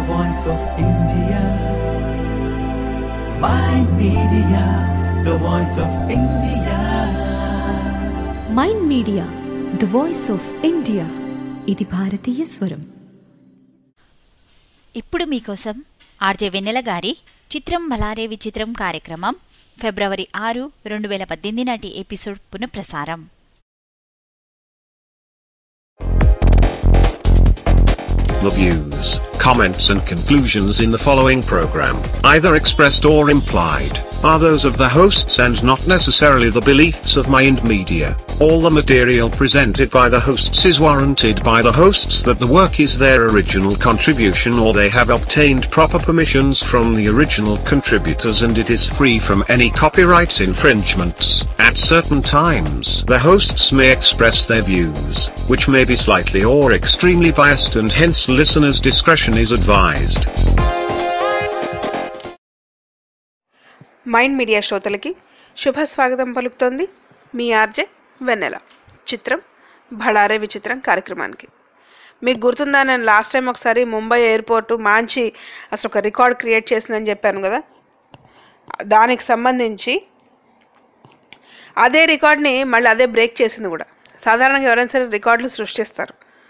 voice of India. Mind Media, the voice of India. Mind media the voice of India ఇది భారతీయ స్వరం ఇప్పుడు మీకోసం ఆర్జే వెన్నెల గారి చిత్రం మలారే విచిత్రం కార్యక్రమం ఫిబ్రవరి ఆరు రెండు వేల పద్దెనిమిది నాటి ఎపిసోడ్ పునఃప్రసారం The views, comments, and conclusions in the following program, either expressed or implied, are those of the hosts and not necessarily the beliefs of Mind Media. All the material presented by the hosts is warranted by the hosts that the work is their original contribution or they have obtained proper permissions from the original contributors and it is free from any copyright infringements. At certain times, the hosts may express their views, which may be slightly or extremely biased and hence listeners' discretion is advised. Mind media శ్రోతలకి శుభ స్వాగతం పలుకుతోంది మీ RJ వెన్నెల చిత్రం భడారే విచిత్రం కార్యక్రమానికి మీకు గుర్తుందా నేను లాస్ట్ టైం ఒకసారి ముంబై ఎయిర్పోర్ట్ మంచి అసలు ఒక రికార్డ్ క్రియేట్ చేసిందని చెప్పాను కదా దానికి సంబంధించి అదే రికార్డ్ని మళ్ళీ అదే బ్రేక్ చేసింది కూడా సాధారణంగా ఎవరైనా సరే రికార్డులు సృష్టిస్తారు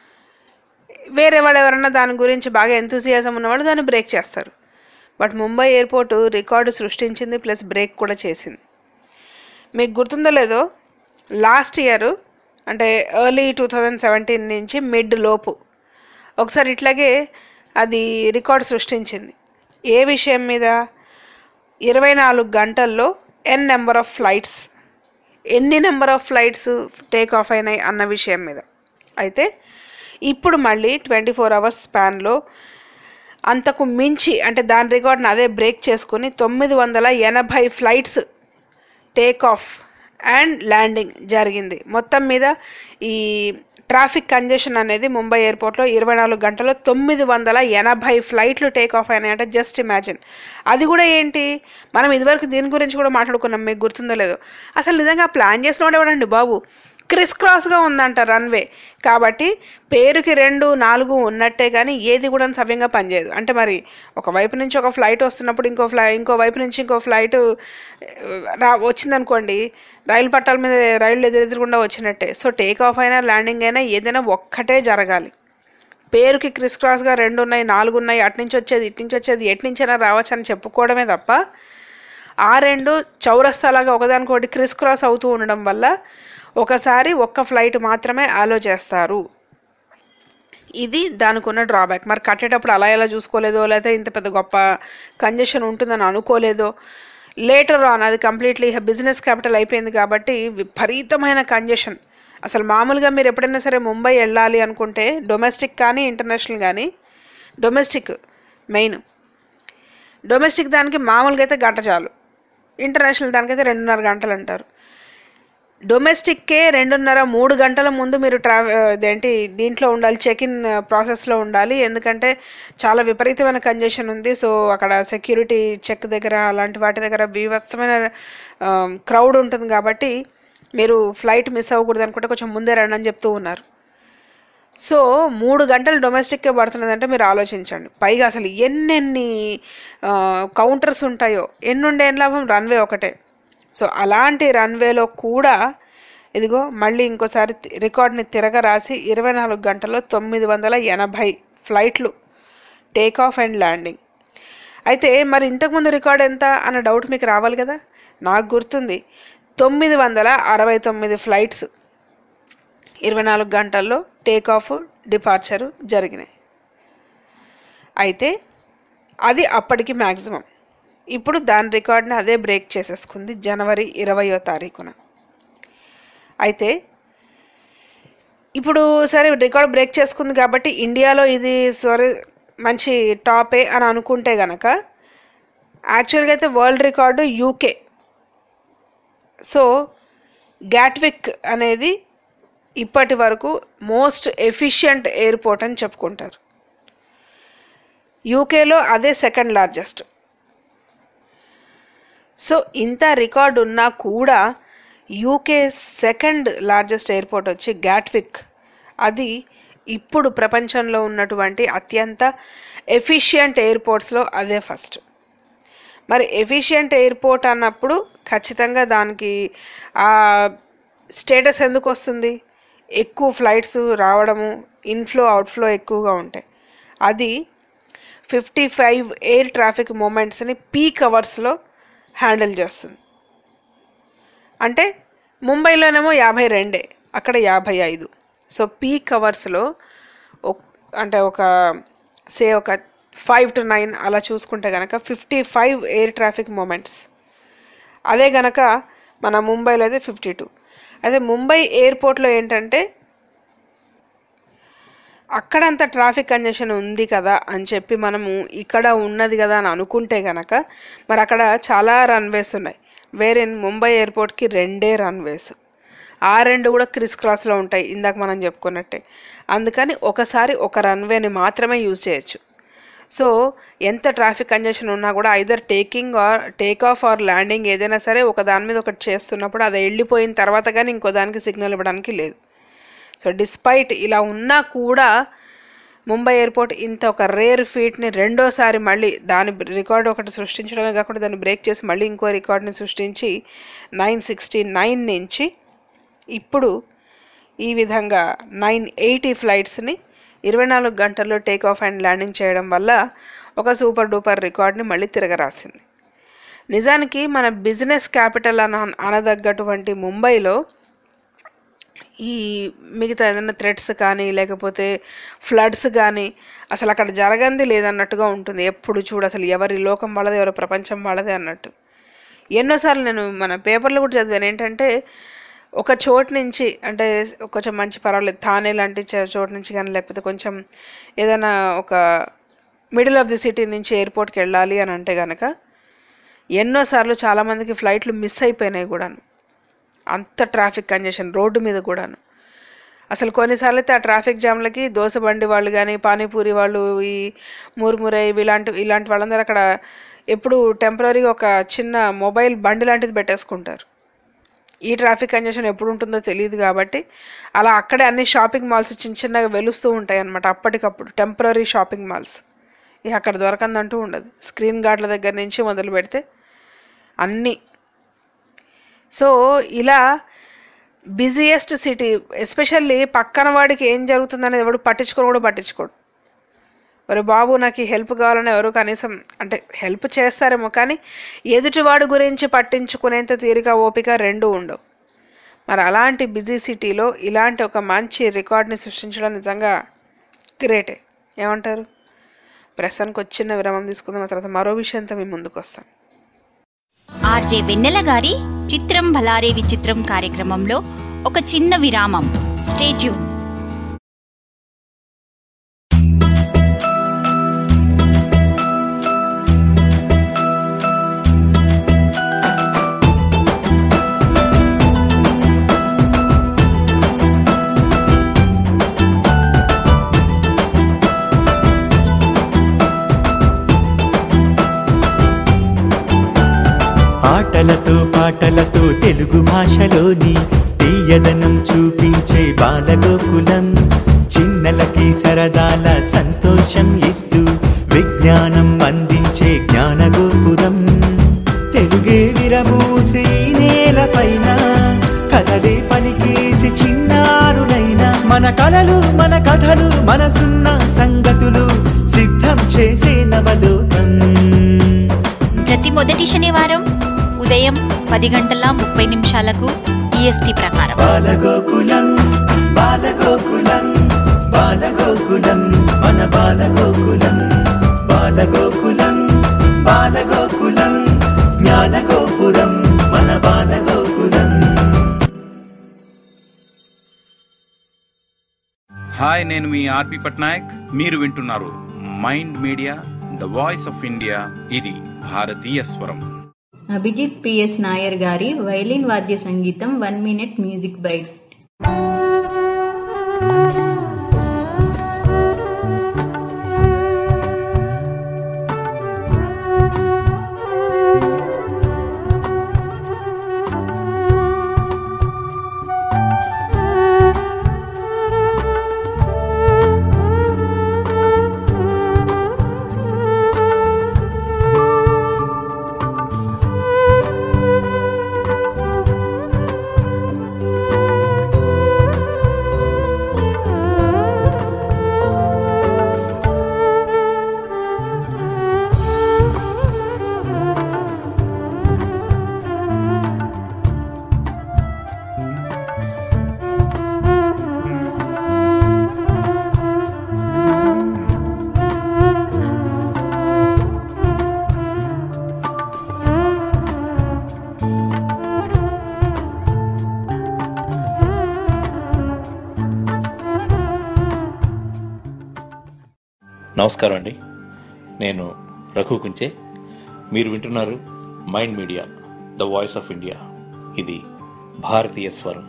వేరే వాళ్ళు ఎవరైనా దాని గురించి బాగా ఎంతూసియాజం ఉన్నవాళ్ళు దాన్ని బ్రేక్ చేస్తారు బట్ ముంబై ఎయిర్పోర్ట్ రికార్డు సృష్టించింది ప్లస్ బ్రేక్ కూడా చేసింది మీకు గుర్తుందో లేదో లాస్ట్ ఇయర్ అంటే ఎర్లీ టూ థౌజండ్ సెవెంటీన్ నుంచి మిడ్ లోపు ఒకసారి ఇట్లాగే అది రికార్డ్ సృష్టించింది ఏ విషయం మీద ఇరవై నాలుగు గంటల్లో ఎన్ నెంబర్ ఆఫ్ ఫ్లైట్స్ ఎన్ని number of flights take off అయినాయి అన్న విషయం మీద అయితే ఇప్పుడు మళ్ళీ ట్వంటీ ఫోర్ అవర్స్ స్పాన్లో అంతకు మించి అంటే దాని రికార్డ్ని అదే బ్రేక్ చేసుకుని తొమ్మిది వందల ఎనభై flights take off and landing జరిగింది మొత్తం మీద ఈ ట్రాఫిక్ కంజెషన్ అనేది ముంబై ఎయిర్పోర్ట్లో ఇరవై నాలుగు గంటల్లో తొమ్మిది వందల ఎనభై ఫ్లైట్లు టేక్ ఆఫ్ అయినాయంటే జస్ట్ ఇమాజిన్ అది కూడా ఏంటి మనం ఇదివరకు దీని గురించి కూడా మాట్లాడుకున్నాం మీకు గుర్తుందో లేదో అసలు నిజంగా ప్లాన్ చేసిన వాడు ఎవడండి బాబు క్రిస్ క్రాస్గా ఉందంట రన్వే కాబట్టి పేరుకి రెండు నాలుగు ఉన్నట్టే కానీ ఏది కూడా సవ్యంగా పనిచేయదు అంటే మరి ఒక వైపు నుంచి ఒక ఫ్లైట్ వస్తున్నప్పుడు ఇంకో ఫ్లై ఇంకో వైపు నుంచి ఇంకో ఫ్లైట్ రా వచ్చిందనుకోండి రైలు పట్టాల మీద రైళ్ళు ఎదురెదురకుండా వచ్చినట్టే సో టేక్ ఆఫ్ అయినా ల్యాండింగ్ అయినా ఏదైనా ఒక్కటే జరగాలి పేరుకి క్రిస్ క్రాస్గా రెండు ఉన్నాయి నాలుగు ఉన్నాయి అటు నుంచి వచ్చేది ఇటు నుంచి వచ్చేది ఎటు నుంచైనా రావచ్చు అని చెప్పుకోవడమే తప్ప ఆ రెండు చౌరస్తాలాగా ఒకదానికొకటి క్రిస్ క్రాస్ అవుతూ ఉండడం వల్ల ఒకసారి ఒక్క ఫ్లైట్ మాత్రమే అలో చేస్తారు ఇది దానికి ఉన్న డ్రాబ్యాక్ మరి కట్టేటప్పుడు అలా ఎలా చూసుకోలేదో లేకపోతే ఇంత పెద్ద గొప్ప కంజెషన్ ఉంటుందని అనుకోలేదో లేటర్ ఆన్ అది కంప్లీట్లీ బిజినెస్ క్యాపిటల్ అయిపోయింది కాబట్టి విపరీతమైన కంజెషన్ అసలు మామూలుగా మీరు ఎప్పుడైనా సరే ముంబై వెళ్ళాలి అనుకుంటే డొమెస్టిక్ కానీ ఇంటర్నేషనల్ కానీ డొమెస్టిక్ మెయిన్ డొమెస్టిక్ దానికి మామూలుగా అయితే గంట చాలు ఇంటర్నేషనల్ దానికైతే రెండున్నర గంటలు అంటారు డొమెస్టిక్కే రెండున్నర మూడు గంటల ముందు మీరు ట్రా ఇదేంటి దీంట్లో ఉండాలి చెక్ ఇన్ ప్రాసెస్లో ఉండాలి ఎందుకంటే చాలా విపరీతమైన కంజెషన్ ఉంది సో అక్కడ సెక్యూరిటీ చెక్ దగ్గర అలాంటి వాటి దగ్గర బీభత్సమైన క్రౌడ్ ఉంటుంది కాబట్టి మీరు ఫ్లైట్ మిస్ అవ్వకూడదు అనుకుంటే కొంచెం ముందే రండి అని చెప్తూ ఉన్నారు సో మూడు గంటలు డొమెస్టిక్కే పడుతున్నదంటే మీరు ఆలోచించండి పైగా అసలు ఎన్నెన్ని కౌంటర్స్ ఉంటాయో ఎన్నుండే ఏం లాభం రన్వే ఒకటే సో అలాంటి రన్వేలో కూడా ఇదిగో మళ్ళీ ఇంకోసారి తి- రికార్డ్ని తిరగరాసి ఇరవై నాలుగు గంటల్లో తొమ్మిది వందల ఎనభై ఫ్లైట్లు టేక్ ఆఫ్ అండ్ ల్యాండింగ్ అయితే మరి ఇంతకుముందు రికార్డ్ ఎంత అన్న డౌట్ మీకు రావాలి కదా నాకు గుర్తుంది తొమ్మిది వందల అరవై తొమ్మిది ఫ్లైట్స్ ఇరవై నాలుగు గంటల్లో టేక్ ఆఫ్ డిపార్చరు జరిగినాయి అయితే అది అప్పటికి మ్యాక్సిమం ఇప్పుడు దాని రికార్డ్ని అదే బ్రేక్ చేసేసుకుంది జనవరి ఇరవయో తారీఖున అయితే ఇప్పుడు సరే రికార్డ్ బ్రేక్ చేసుకుంది కాబట్టి ఇండియాలో ఇది సరే మంచి టాపే అని అనుకుంటే గనక యాక్చువల్గా అయితే world record UK so Gatwick అనేది ఇప్పటి వరకు మోస్ట్ ఎఫిషియంట్ ఎయిర్పోర్ట్ అని చెప్పుకుంటారు యూకేలో అదే సెకండ్ లార్జెస్ట్ సో ఇంత రికార్డ్ ఉన్నా కూడా యూకే సెకండ్ లార్జెస్ట్ ఎయిర్పోర్ట్ వచ్చి గ్యాట్విక్ అది ఇప్పుడు ప్రపంచంలో ఉన్నటువంటి అత్యంత ఎఫిషియంట్ ఎయిర్పోర్ట్స్లో అదే ఫస్ట్ మరి ఎఫిషియంట్ ఎయిర్పోర్ట్ అన్నప్పుడు ఖచ్చితంగా దానికి ఆ స్టేటస్ ఎందుకు వస్తుంది ఎక్కువ ఫ్లైట్స్ రావడము ఇన్ఫ్లో అవుట్ఫ్లో ఎక్కువగా ఉంటాయి అది ఫిఫ్టీ ఫైవ్ ఎయిర్ ట్రాఫిక్ మూమెంట్స్ని పీక్ అవర్స్లో హ్యాండిల్ చేస్తుంది అంటే ముంబైలోనేమో యాభై రెండే అక్కడ యాభై ఐదు సో పీక్ అవర్స్లో అంటే ఒక సే ఒక ఫైవ్ టు నైన్ అలా చూసుకుంటే కనుక fifty five air traffic movements అదే గనక మన ముంబైలో అయితే ఫిఫ్టీ టూ అయితే ముంబై ఎయిర్పోర్ట్లో ఏంటంటే అక్కడంత ట్రాఫిక్ కంజెషన్ ఉంది కదా అని చెప్పి మనము ఇక్కడ ఉన్నది కదా అని అనుకుంటే గనక మరి అక్కడ చాలా రన్వేస్ ఉన్నాయి వేరే ముంబై ఎయిర్పోర్ట్కి రెండే రన్వేస్ ఆ రెండు కూడా క్రిస్ క్రాస్లో ఉంటాయి ఇందాక మనం చెప్పుకున్నట్టే అందుకని ఒకసారి ఒక రన్వేని మాత్రమే యూజ్ చేయొచ్చు సో ఎంత ట్రాఫిక్ కంజెషన్ ఉన్నా కూడా either taking or take off or landing ఏదైనా సరే ఒక దాని మీద ఒకటి చేస్తున్నప్పుడు అది వెళ్ళిపోయిన తర్వాత కానీ ఇంకో దానికి సిగ్నల్ ఇవ్వడానికి లేదు సో డిస్పైట్ ఇలా ఉన్నా కూడా ముంబై ఎయిర్పోర్ట్ ఇంత ఒక రేర్ ఫీట్ని రెండోసారి మళ్ళీ దాని రికార్డు ఒకటి సృష్టించడమే కాకుండా దాన్ని బ్రేక్ చేసి మళ్ళీ ఇంకో రికార్డ్ని సృష్టించి నైన్ సిక్స్టీ నైన్ నుంచి ఇప్పుడు ఈ విధంగా నైన్ ఎయిటీ ఫ్లైట్స్ని ఇరవై నాలుగు గంటల్లో టేక్ ఆఫ్ అండ్ ల్యాండింగ్ చేయడం వల్ల ఒక సూపర్ డూపర్ రికార్డ్ని మళ్ళీ తిరగరాసింది నిజానికి మన బిజినెస్ క్యాపిటల్ అన అనదగ్గటువంటి ముంబైలో ఈ మిగతా ఏదైనా థ్రెడ్స్ కానీ లేకపోతే ఫ్లడ్స్ కానీ అసలు అక్కడ జరగంది లేదన్నట్టుగా ఉంటుంది ఎప్పుడు చూడు అసలు ఎవరి లోకం వాళ్ళదే ఎవరి ప్రపంచం వాళ్ళదే అన్నట్టు ఎన్నోసార్లు నేను మన పేపర్లో కూడా చదివాను ఏంటంటే ఒక చోటు నుంచి అంటే కొంచెం మంచి పర్వాలేదు థానే లాంటి చో- చోటు నుంచి కానీ లేకపోతే కొంచెం ఏదైనా ఒక మిడిల్ ఆఫ్ ది సిటీ నుంచి ఎయిర్పోర్ట్కి వెళ్ళాలి అని అంటే కనుక ఎన్నోసార్లు చాలామందికి ఫ్లైట్లు మిస్ అయిపోయినాయి కూడాను అంత ట్రాఫిక్ కంజెషన్ రోడ్డు మీద కూడాను అసలు కొన్నిసార్లు అయితే ఆ ట్రాఫిక్ జామ్లకి దోశ బండి వాళ్ళు కానీ పానీపూరి వాళ్ళు ఈ మురుమురై ఇలాంటి ఇలాంటి వాళ్ళందరూ అక్కడ ఎప్పుడు టెంపరీగా ఒక చిన్న మొబైల్ బండి లాంటిది పెట్టేసుకుంటారు ఈ ట్రాఫిక్ కంజెషన్ ఎప్పుడు ఉంటుందో తెలియదు కాబట్టి అలా అక్కడే అన్ని షాపింగ్ మాల్స్ చిన్న చిన్నగా వెలుస్తూ ఉంటాయి అన్నమాట అప్పటికప్పుడు టెంపరీ షాపింగ్ మాల్స్ ఇక అక్కడ దొరకందంటూ ఉండదు స్క్రీన్ గార్డ్ల దగ్గర నుంచి మొదలు పెడితే అన్నీ సో ఇలా బిజియెస్ట్ సిటీ ఎస్పెషల్లీ పక్కన వాడికి ఏం జరుగుతుందనేది ఎవడు పట్టించుకోని కూడా పట్టించుకోడు మరి బాబు నాకు ఈ హెల్ప్ కావాలని ఎవరు కనీసం అంటే హెల్ప్ చేస్తారేమో కానీ ఎదుటివాడు గురించి పట్టించుకునేంత తీరిక ఓపిక రెండు ఉండవు మరి అలాంటి బిజీ సిటీలో ఇలాంటి ఒక మంచి రికార్డ్ని సృష్టించడం నిజంగా గ్రేటే ఏమంటారు ప్రస్తుతానికి వచ్చిన విరామం తీసుకుందాం ఆ తర్వాత మరో విషయంతో మేము ముందుకు వస్తాం ఆర్జే వెన్నెల గారి చిత్రం భలారే విచిత్రం కార్యక్రమంలో ఒక చిన్న విరామం స్టేట్యూన్ ఆటలతో పాటలతో తెలుగు భాషలోని తీయదనం చూపించే బాలగోకులం చిన్నలకి సరదాల సంతోషం ఇస్తూ విజ్ఞానం అందించే జ్ఞానగోపురం తెలుగే విరమూసి ఈ నేలపైన కథలే పలికేసి చిన్నారులైన మన కలలు మన కథలు మనసున్న సంగతులు సిద్ధం చేసే నవలోకం ప్రతి మొదటి శనివారం ఉదయం పది గంటల ముప్పై నిమిషాలకు ఈఎస్టీ ప్రకారం బాలగోకులం బాలగోకులం బాలగోకులం మన బాలగోకులం బాలగోకులం బాలగోకులం జ్ఞానగోపురం మన బాలగోకులం హాయ్ నేను మీ ఆర్పి పట్నాయక్ మీరు వింటున్నారు mind media the voice of India ఇది భారతీయ స్వరం అభిజిత్ పిఎస్ నాయర్ గారి వైలిన్ వాద్య సంగీతం వన్ మినిట్ మ్యూజిక్ బైట్ ఆ నమస్కారం అండి నేను రఘు కుంచే మీరు వింటున్నారు mind media the voice of India ఇది భారతీయ స్వరం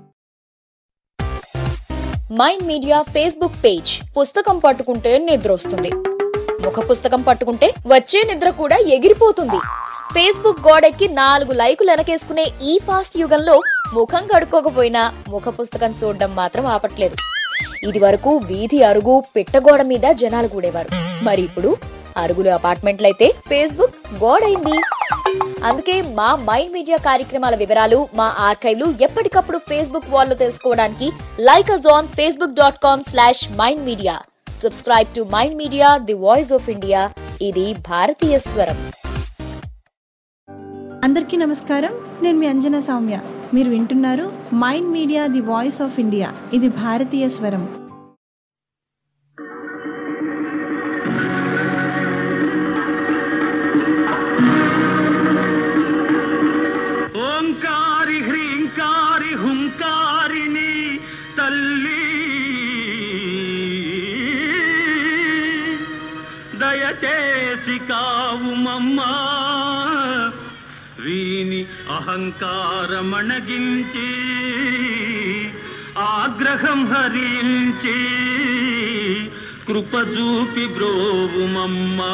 మైండ్ మీడియా ఫేస్బుక్ పేజ్ పుస్తకం పట్టుకుంటే నిద్ర వస్తుంది ముఖ పుస్తకం పట్టుకుంటే వచ్చే నిద్ర కూడా ఎగిరిపోతుంది ఫేస్బుక్ గోడెక్కి నాలుగు లైకులు వెనకేసుకునే ఈ ఫాస్ట్ యుగంలో ముఖం కడుక్కోకపోయినా ముఖ పుస్తకం చూడడం మాత్రం ఆపట్లేదు ఇది వరకు వీధి అరుగు పిట్టగోడ మీద జనాలు కూడేవారు మరి ఇప్పుడు అరుగులు అపార్ట్మెంట్లయితే ఫేస్బుక్ గోడైంది అందుకే మా మైండ్ మీడియా కార్యక్రమాల వివరాలు మా ఆర్కైవ్లు ఎప్పటికప్పుడు ఫేస్బుక్ వాల్లో తెలుసుకోవడానికి like us on Facebook dot com slash Mind Media subscribe to mind media the voice of India ఇది భారతీయ స్వరం అందరికీ నమస్కారం నేను మీ అంజనా సౌమ్య మీరు వింటున్నారు mind media the voice of India ఇది భారతీయ స్వరం ఓంకారి హ్రీంకారి హుంకారిని తల్లి దయచేసి కావు మమ్మా వీని అహంకారమణగించి ఆగ్రహం హరించి కృపజూపి బ్రోవుమమ్మా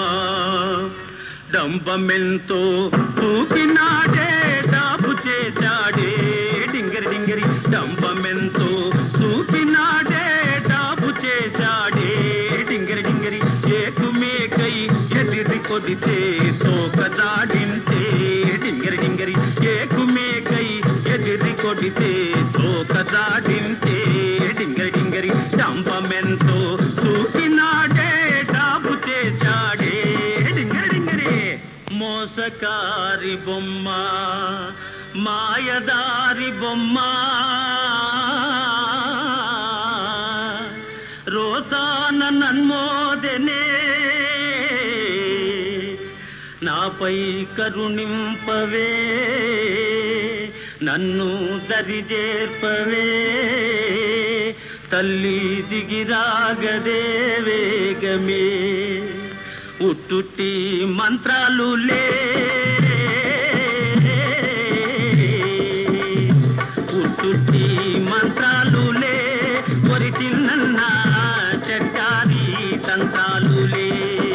డంబమెంతో తూపినాడే డాబు చేశాడే డింగరి డింగరి డంబమెంతో తూపినాడే డాబు చేశాడే డింగరి డింగరి ఏకుమేకై ఎదిరి కొదితే తోకదాడింతే డింగరి డింగరి ఏకుమేకై ఎదిరి కొడితే తోకదాడింతే డింగరి డింగరి డంబమెంతో తూపినాడే డాబు చేశాడే డింగరి డింగరి మోసకారి బొమ్మ మాయదారి బొమ్మ రోసాన నన్మోదనే నాపై కరుణింపవే నన్ను దరిజేర్పవే తల్లి దిగిరాగదే వేగమే ఉట్టుట్టి మంత్రాలు లే ఉట్టుట్టి మంత్రాలు లే కొరి చిన్న చెట్టారి తంత్రాలు లే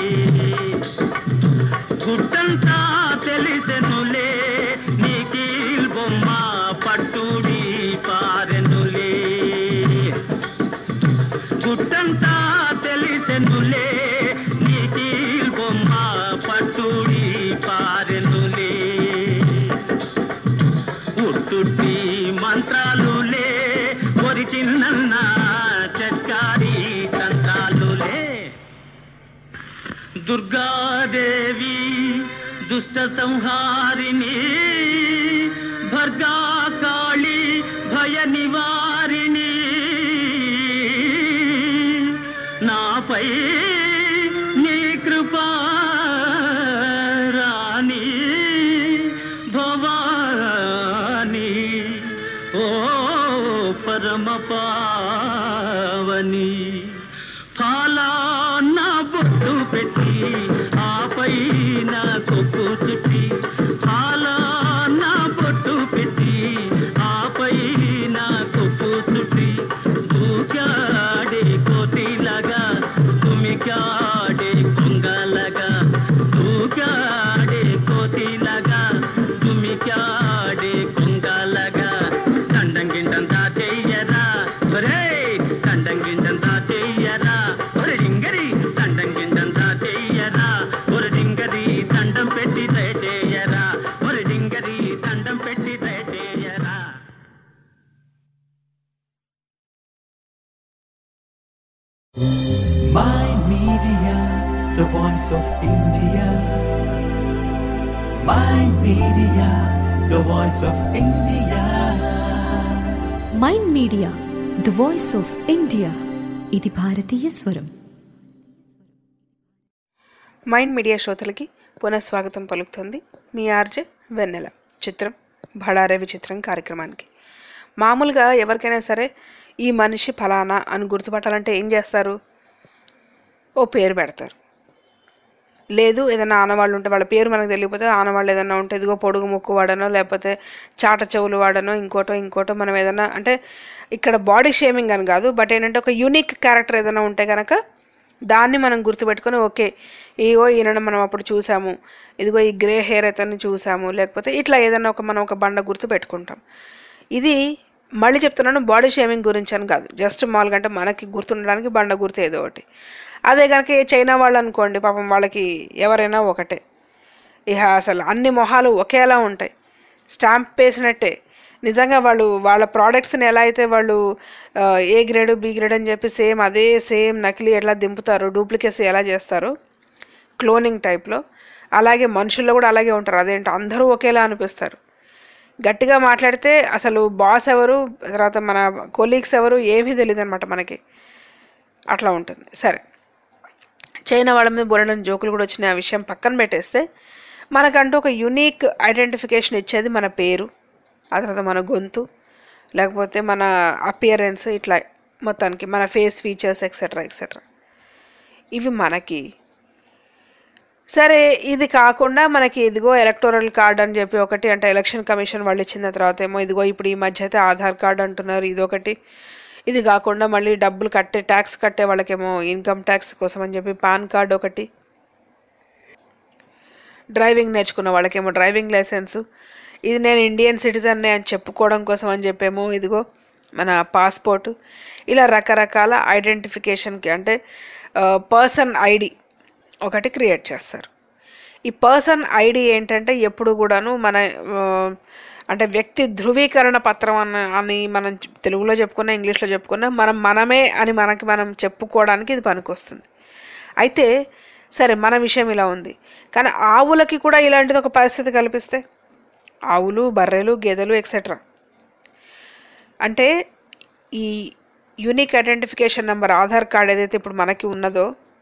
గుట్టంతా తెలిసెనులే నీకీల్ బొమ్మ పట్టుడి పారెనులే గుట్టంతా తెలిసెనులే నీకీల్ బొమ్మ పట్టుడి పారెనులే ఉట్టుట్టి మంత్రాలులే కొరి చిన్న చట్కారి తంత్రాలులే దుర్గాదేవి దుష్ట సంహారిణి భర్గా కాళి భయ నివారిణి నాపై నీ కృపా రాణి భవాని ఓ పరమ పావని ఫలాన బొట్టు పెట్టి ఆపై నా కొక్కు చుట్టి ఫలాన బొట్టు పెట్టి ఆపై నా కొక్కు చుట్టి దూకాడే కోతిలాగా తుమికాడే కొంగలగా దూకాడే కోతిలాగా తుమికాడే కొంగలగా దండం గిండంతా చెయ్యరా ఒరే దండం గిండంతా చెయ్యరా ఒరే డింగరి దండం గిండంతా చెయ్యరా ఒరే డింగరి దండం పెట్టి దయచేయరా ఒరే డింగరి దండం పెట్టి దయచేయరా Mind Media, the voice of India. Mind Media, the voice of India. Mind media the voice of India ఇది భారతీయ స్వరం మైండ్ మీడియా శ్రోతలకి పునఃస్వాగతం పలుకుతుంది మీ ఆర్జే వెన్నెల చిత్రం భడారే విచిత్రం కార్యక్రమానికి మామూలుగా ఎవరికైనా సరే ఈ మనిషి ఫలానా అని గుర్తుపట్టాలంటే ఏం చేస్తారు ఓ పేరు పెడతారు లేదు ఏదైనా ఆనవాళ్ళు ఉంటే వాళ్ళ పేరు మనకు తెలియకపోతే ఆనవాళ్ళు ఏదైనా ఉంటే ఇదిగో పొడుగు ముక్కు వాడనో లేకపోతే చాట చెవులు వాడనో ఇంకోటో ఇంకోటో మనం ఏదైనా అంటే ఇక్కడ బాడీ షేమింగ్ అని కాదు బట్ ఏంటంటే ఒక యూనిక్ క్యారెక్టర్ ఏదైనా ఉంటే కనుక దాన్ని మనం గుర్తుపెట్టుకొని ఓకే ఇగో ఈయనను మనం అప్పుడు చూసాము ఇదిగో ఈ గ్రే హెయిర్ అతన్ని చూసాము లేకపోతే ఇట్లా ఏదైనా ఒక మనం ఒక బండ గుర్తు పెట్టుకుంటాం ఇది మళ్ళీ చెప్తున్నాను బాడీ షేమింగ్ గురించి అని కాదు జస్ట్ మామూలుగా అంటే మనకి గుర్తుండడానికి బండ గుర్తు ఏదో ఒకటి అదే కనుక ఈ చైనా వాళ్ళు అనుకోండి పాపం వాళ్ళకి ఎవరైనా ఒకటే ఇక అసలు అన్ని మొహాలు ఒకేలా ఉంటాయి స్టాంప్ వేసినట్టే నిజంగా వాళ్ళు వాళ్ళ ప్రోడక్ట్స్ని ఎలా అయితే వాళ్ళు ఆ, ఏ గ్రేడ్ బి గ్రేడ్ అని చెప్పి సేమ్ అదే సేమ్ నకిలీ ఎట్లా దింపుతారు డూప్లికేసీ ఎలా చేస్తారు క్లోనింగ్ టైప్లో అలాగే మనుషుల్లో కూడా అలాగే ఉంటారు అదేంటి అందరూ ఒకేలా అనిపిస్తారు గట్టిగా మాట్లాడితే అసలు బాస్ ఎవరు తర్వాత మన కొలీగ్స్ ఎవరు ఏమీ తెలియదు అనమాట మనకి అట్లా ఉంటుంది సరే చైనా వాళ్ళ మీద బోలెడని జోకులు కూడా వచ్చినాయి ఆ విషయం పక్కన పెట్టేస్తే మనకంటూ ఒక యునీక్ ఐడెంటిఫికేషన్ ఇచ్చేది మన పేరు ఆ తర్వాత మన గొంతు లేకపోతే మన అపియరెన్స్ ఇట్లా మొత్తానికి మన ఫేస్ ఫీచర్స్ ఎక్సెట్రా ఎక్సెట్రా ఇవి మనకి సరే ఇది కాకుండా మనకి ఇదిగో ఎలక్టోరల్ కార్డ్ అని చెప్పి ఒకటి అంటే ఎలక్షన్ కమిషన్ వాళ్ళు ఇచ్చిన తర్వాత ఏమో ఇదిగో ఇప్పుడు ఈ మధ్య అయితే ఆధార్ కార్డ్ అంటున్నారు ఇదొకటి ఇది కాకుండా మళ్ళీ డబ్బులు కట్టే ట్యాక్స్ కట్టే వాళ్ళకేమో ఇన్కమ్ ట్యాక్స్ కోసం అని చెప్పి పాన్ కార్డ్ ఒకటి డ్రైవింగ్ నేర్చుకున్న వాళ్ళకేమో డ్రైవింగ్ లైసెన్స్ ఇది నేను ఇండియన్ సిటిజన్నే అని చెప్పుకోవడం కోసం అని చెప్పేమో ఇదిగో మన పాస్పోర్ట్ ఇలా రకరకాల ఐడెంటిఫికేషన్కి అంటే పర్సన్ ఐడి ఒకటి క్రియేట్ చేస్తారు ఈ పర్సన్ ఐడి ఏంటంటే ఎప్పుడు కూడాను మన ఆ, అంటే వ్యక్తి ధృవీకరణ పత్రం అని అని మనం చె- తెలుగులో చెప్పుకున్నా ఇంగ్లీష్లో చెప్పుకున్నా మనం మనమే అని మనకి మనం చెప్పుకోవడానికి ఇది పనికొస్తుంది అయితే సరే మన విషయం ఇలా ఉంది కానీ ఆవులకి కూడా ఇలాంటిది ఒక పరిస్థితి కల్పిస్తే ఆవులు బర్రెలు గేదెలు ఎక్సెట్రా అంటే ఈ unique identification number Aadhaar card ఏదైతే ఇప్పుడు మనకి ఉన్నదో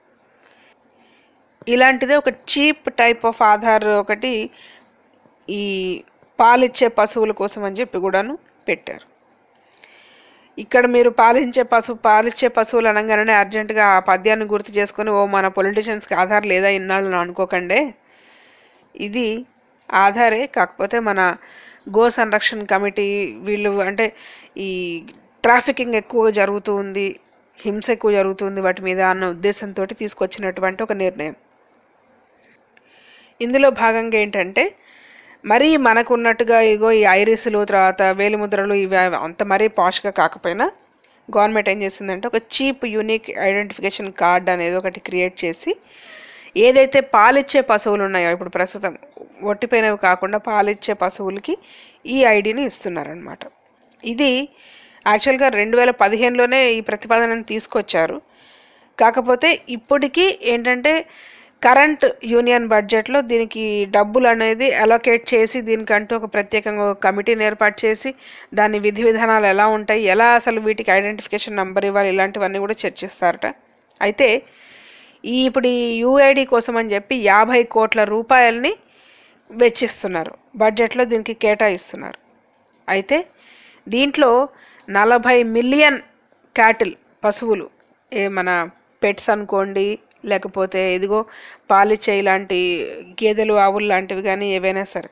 ఇలాంటిదే ఒక చీప్ టైప్ ఆఫ్ ఆధార్ ఒకటి ఈ పాలిచ్చే పశువుల కోసం అని చెప్పి కూడాను పెట్టారు ఇక్కడ మీరు పాలించే పశువు పాలిచ్చే పశువులు అనగానే అర్జెంటుగా ఆ పద్యాన్ని గుర్తు చేసుకొని ఓ మన పొలిటీషియన్స్కి ఆధార్ లేదా ఇన్నాళ్ళని అనుకోకండి ఇది ఆధారే కాకపోతే మన గో సంరక్షణ కమిటీ వీళ్ళు అంటే ఈ ట్రాఫికింగ్ ఎక్కువ జరుగుతూ ఉంది హింస ఎక్కువ జరుగుతుంది వాటి మీద అన్న ఉద్దేశంతో తీసుకొచ్చినటువంటి ఒక నిర్ణయం ఇందులో భాగంగా ఏంటంటే మరీ మనకు ఉన్నట్టుగా ఇగో ఈ ఐరిస్లు తర్వాత వేలిముద్రలు ఇవి అంత మరీ పాష్గా కాకపోయినా గవర్నమెంట్ ఏం చేసిందంటే ఒక చీప్ యూనిక్ ఐడెంటిఫికేషన్ కార్డ్ అనేది ఒకటి క్రియేట్ చేసి ఏదైతే పాలిచ్చే పశువులు ఉన్నాయో ఇప్పుడు ప్రస్తుతం ఒట్టిపోయినవి కాకుండా పాలిచ్చే పశువులకి ఈ ఐడిని ఇస్తున్నారనమాట ఇది యాక్చువల్గా రెండు వేల పదిహేనులోనే ఈ ప్రతిపాదనను తీసుకొచ్చారు కాకపోతే ఇప్పటికీ ఏంటంటే కరెంట్ యూనియన్ బడ్జెట్లో దీనికి డబ్బులు అనేది అలొకేట్ చేసి దీనికంటూ ఒక ప్రత్యేకంగా ఒక కమిటీని ఏర్పాటు చేసి దాని విధి విధానాలు ఎలా ఉంటాయి ఎలా అసలు వీటికి ఐడెంటిఫికేషన్ నెంబర్ ఇవ్వాలి ఇలాంటివన్నీ కూడా చర్చిస్తారట అయితే ఈ ఇప్పుడు ఈ యూఐడి కోసం అని చెప్పి యాభై కోట్ల రూపాయలని వెచ్చిస్తున్నారు బడ్జెట్లో దీనికి కేటాయిస్తున్నారు అయితే దీంట్లో నలభై మిలియన్ క్యాటిల్ పశువులు ఏ మన పెట్స్ అనుకోండి లేకపోతే ఇదిగో పాలిచ్చే ఇలాంటి గేదెలు ఆవులు లాంటివి కానీ ఏవైనా సరే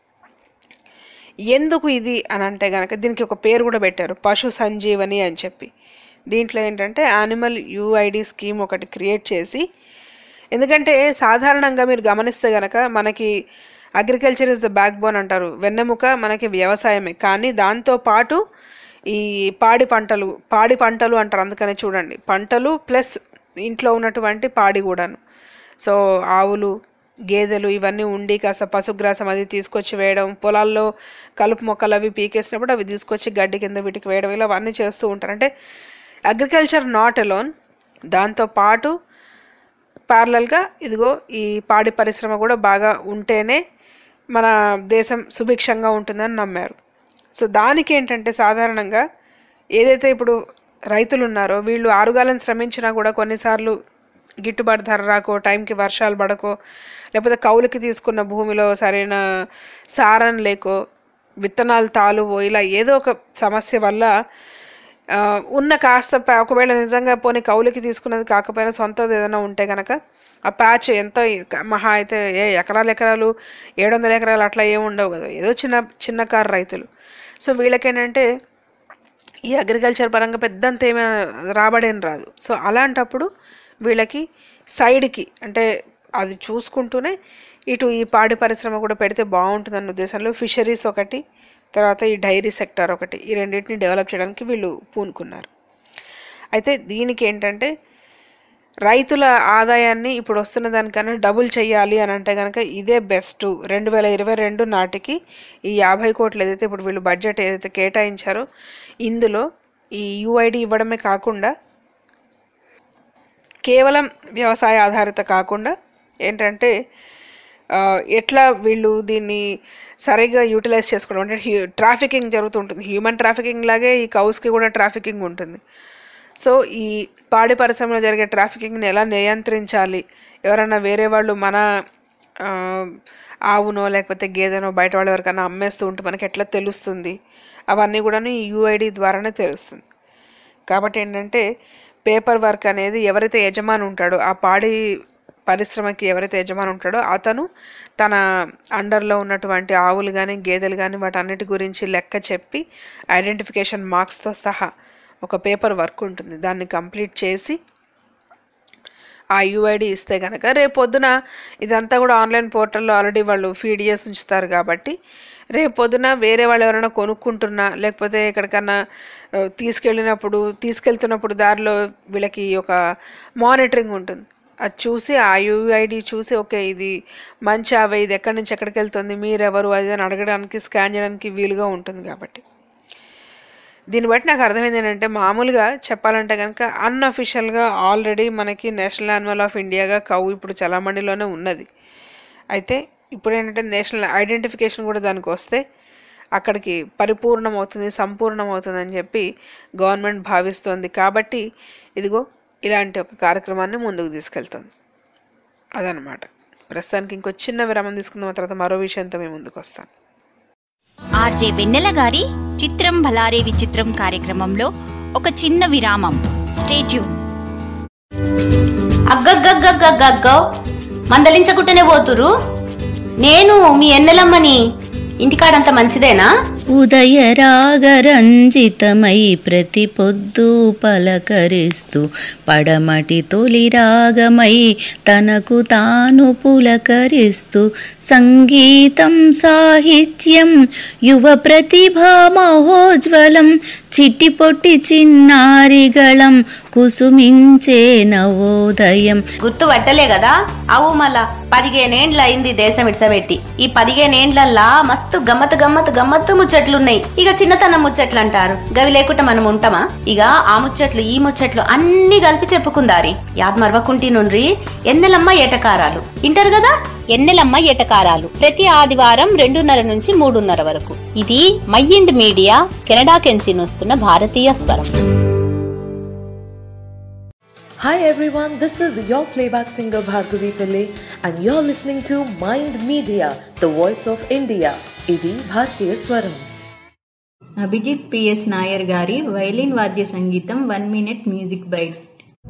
ఎందుకు ఇది అని అంటే కనుక దీనికి ఒక పేరు కూడా పెట్టారు పశు సంజీవని అని చెప్పి దీంట్లో ఏంటంటే యానిమల్ యూఐడి స్కీమ్ ఒకటి క్రియేట్ చేసి ఎందుకంటే సాధారణంగా మీరు గమనిస్తే గనక మనకి agriculture is the backbone అంటారు వెన్నెముక మనకి వ్యవసాయమే కానీ దాంతో పాటు ఈ పాడి పంటలు పాడి పంటలు అంటారు అందుకనే చూడండి పంటలు ప్లస్ ఇంట్లో ఉన్నటువంటి పాడి కూడాను సో ఆవులు గేదెలు ఇవన్నీ ఉండి కాస్త పశుగ్రాసం అది తీసుకొచ్చి వేయడం పొలాల్లో కలుపు మొక్కలు అవి పీకేసినప్పుడు అవి తీసుకొచ్చి గడ్డి కింద వీటికి వేయడం ఇలా అవన్నీ చేస్తూ ఉంటారు అంటే అగ్రికల్చర్ నాట్ అలోన్ దాంతో పాటు ప్యారలల్గా ఇదిగో ఈ పాడి పరిశ్రమ కూడా బాగా ఉంటేనే మన దేశం సుభిక్షంగా ఉంటుందని నమ్మారు సో దానికి ఏంటంటే సాధారణంగా ఏదైతే ఇప్పుడు రైతులు ఉన్నారో వీళ్ళు ఆరుగాలం శ్రమించినా కూడా కొన్నిసార్లు గిట్టుబాటు ధర రాకో టైంకి వర్షాలు పడకో లేకపోతే కౌలుకి తీసుకున్న భూమిలో సరైన సారం లేకో విత్తనాలు తాలువో ఇలా ఏదో ఒక సమస్య వల్ల ఆ, ఉన్న కాస్త ప్యా- ఒకవేళ నిజంగా పోనీ కౌలుకి తీసుకున్నది కాకపోయినా సొంతది ఏదైనా ఉంటే కనుక ఆ ప్యాచ్ ఎంతో ఇక- మహా అయితే ఏ ఎకరాలు ఎకరాలు ఏడు వందల ఎకరాలు అట్లా ఏమి ఉండవు కదా ఏదో చిన్న చిన్న కారు రైతులు సో వీళ్ళకేంటంటే ఈ అగ్రికల్చర్ పరంగా పెద్దంత ఏమీ రాబడేం రాదు సో అలాంటప్పుడు వీళ్ళకి సైడ్కి అంటే అది చూసుకుంటూనే ఇటు ఈ పాడి పరిశ్రమ కూడా పెడితే బాగుంటుందన్న ఉద్దేశంలో ఫిషరీస్ ఒకటి తర్వాత ఈ డైరీ సెక్టార్ ఒకటి ఈ రెండింటిని డెవలప్ చేయడానికి వీళ్ళు పూనుకున్నారు అయితే దీనికి ఏంటంటే రైతుల ఆదాయాన్ని ఇప్పుడు వస్తున్న దానికన్నా డబుల్ చేయాలి అని అంటే కనుక ఇదే బెస్ట్ రెండు వేల ఇరవై రెండు నాటికి ఈ యాభై కోట్లు ఏదైతే ఇప్పుడు వీళ్ళు బడ్జెట్ ఏదైతే కేటాయించారో ఇందులో ఈ యుఐడి ఇవ్వడమే కాకుండా కేవలం వ్యవసాయ ఆధారిత కాకుండా ఏంటంటే ఆ, ఎట్లా వీళ్ళు దీన్ని సరిగ్గా యూటిలైజ్ చేసుకోవడం అంటే హ్యూ ట్రాఫికింగ్ జరుగుతుంటుంది హ్యూమన్ ట్రాఫికింగ్ లాగే ఈ కౌస్కి కూడా ట్రాఫికింగ్ ఉంటుంది సో ఈ పాడి పరిశ్రమలో జరిగే ట్రాఫికింగ్ని ఎలా నియంత్రించాలి ఎవరైనా వేరే వాళ్ళు మన ఆ, ఆవునో లేకపోతే గేదెనో బయట వాళ్ళు ఎవరికైనా అమ్మేస్తూ ఉంటే మనకి ఎట్లా తెలుస్తుంది అవన్నీ కూడాను ఈ యూఐడి ద్వారానే తెలుస్తుంది కాబట్టి ఏంటంటే పేపర్ వర్క్ అనేది ఎవరైతే యజమాని ఉంటాడో ఆ పాడి పరిశ్రమకి ఎవరైతే యజమాని ఉంటాడో అతను తన అండర్లో ఉన్నటువంటి ఆవులు కానీ గేదెలు కానీ వాటన్నిటి గురించి లెక్క చెప్పి ఐడెంటిఫికేషన్ మార్క్స్తో సహా ఒక పేపర్ వర్క్ ఉంటుంది దాన్ని కంప్లీట్ చేసి ఆ యూఐడి ఇస్తే కనుక రేపు పొద్దున ఇదంతా కూడా ఆన్లైన్ పోర్టల్లో ఆల్రెడీ వాళ్ళు ఫీడ్ చేసి ఉంచుతారు కాబట్టి రేపు పొద్దున వేరే వాళ్ళు ఎవరైనా కొనుక్కుంటున్నా లేకపోతే ఎక్కడికన్నా ఆ, తీసుకెళ్ళినప్పుడు తీసుకెళ్తున్నప్పుడు దారిలో వీళ్ళకి ఒక మానిటరింగ్ ఉంటుంది అది చూసి ఆ యూఐడి చూసి ఓకే ఇది మంచి అవే ఇది ఎక్కడి నుంచి ఎక్కడికి వెళ్తుంది మీరెవరు అది అని అడగడానికి స్కాన్ చేయడానికి వీలుగా ఉంటుంది కాబట్టి దీన్ని బట్టి నాకు అర్థమైంది ఏంటంటే మామూలుగా చెప్పాలంటే కనుక అన్అఫిషియల్గా ఆల్రెడీ మనకి నేషనల్ యానిమల్ ఆఫ్ ఇండియాగా కౌ ఇప్పుడు చలామణిలోనే ఉన్నది అయితే ఇప్పుడు ఏంటంటే నేషనల్ ఐడెంటిఫికేషన్ కూడా దానికి వస్తే అక్కడికి పరిపూర్ణం అవుతుంది సంపూర్ణం అవుతుంది అని చెప్పి గవర్నమెంట్ భావిస్తోంది కాబట్టి ఇదిగో ఇలాంటి ఒక కార్యక్రమాన్ని ముందుకు తీసుకెళ్తుంది అదనమాట ప్రస్తుతానికి ఇంకో చిన్న విరామం తీసుకుందాం ఆ తర్వాత మరో విషయంతో మేము ముందుకు వస్తాను ఆర్జే వెన్నెల గారి చిత్రం భలారే విచిత్రం కార్యక్రమంలో ఒక చిన్న విరామం స్టేట్యూన్ అగ్గగ్గగ్గగ్గగ్గో మందలించకుంటేనే పోతురు నేను మీ ఎన్నెలమ్మని ఇంటికాడంత మంచిదేనా ఉదయ రాగరంజితమై ప్రతి పొద్దు పలకరిస్తూ పడమటి తొలి రాగమై తనకు తాను పులకరిస్తూ సంగీతం సాహిత్యం యువ ప్రతిభా మహోజ్వలం చిట్టి పొట్టి చిన్నారిగళం కుసుమించే నవోదయం గుర్తు పట్టలే కదా అవు మళ్ళా పదిహేనేండ్ల అయింది దేశం ఇడ్సబెట్టి ఈ పదిహేనేండ్లల్లా మస్తు గమ్మత్ గమ్మత్ గమ్మత్తు ముచ్చట్లున్నాయి ఇక చిన్నతనం ముచ్చట్లు అంటారు గవి లేకుండా మనం ఉంటామా ఇక ఆ ముచ్చట్లు ఈ ముచ్చట్లు అన్ని కలిపి చెప్పుకుందారి యాద్ మరవకుంటి నుండ్రి ఎన్నెలమ్మ ఏటకారాలు ఇంటారు కదా ఎన్నెలమ్మ ఎటకారాలు ప్రతి ఆదివారం రెండున్నర నుంచి మూడున్నర వరకు ఇది మైండ్ మీడియా కెనడా కెంచి వస్తున్న భారతీయ స్వరం Hi everyone, this is your playback singer Bhargavi Pillai and you're listening to Mind Media, the voice of India. ఇది భారతీయ స్వరం అభిజిత్ పిఎస్ నాయర్ గారి వైలిన్ వాద్య సంగీతం one minute music bite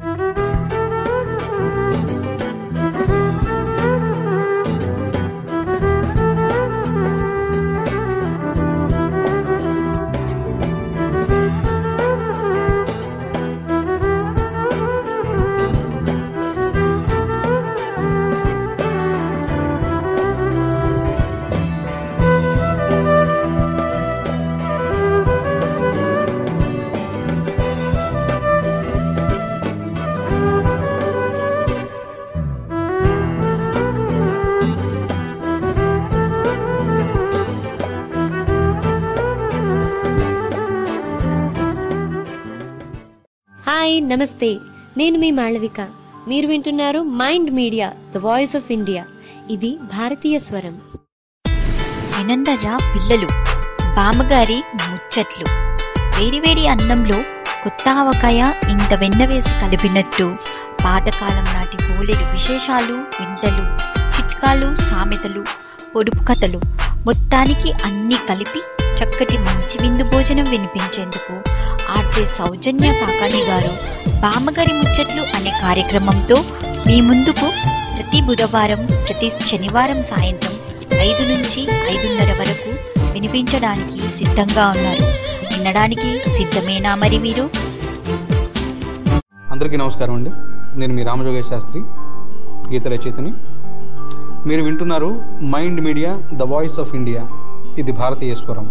hi నమస్తే నేను మీ మాళవిక మీరు వింటున్నారు mind media the voice of India ఇది భారతీయ స్వరం వినందర్రా పిల్లలు బామ్మగారి ముచ్చట్లు వేడివేడి అన్నంలో కొత్త ఆవకాయ ఇంత వెన్న వేసి కలిపినట్టు పాతకాలం నాటి బోలెడు విశేషాలు వింతలు చిట్కాలు సామెతలు పొడుపు కథలు మొత్తానికి అన్నీ కలిపి చక్కటి మంచి విందు భోజనం వినిపించేందుకు ఆర్జే సౌజన్య కాకాని గారు బామ్మగారి ముచ్చట్లు అనే కార్యక్రమంతో మీ ముందుకు ప్రతి బుధవారం ప్రతి శనివారం సాయంత్రం ఐదు నుంచి ఐదున్నర వరకు వినిపించడానికి సిద్ధంగా ఉన్నారు వినడానికి సిద్ధమేనా మరి మీరు అందరికీ నమస్కారం అండి నేను మీ రామజోగేశ్ శాస్త్రి గీత రచయితని మీరు వింటున్నారు mind media the voice of India ఇది భారతీయ స్వరం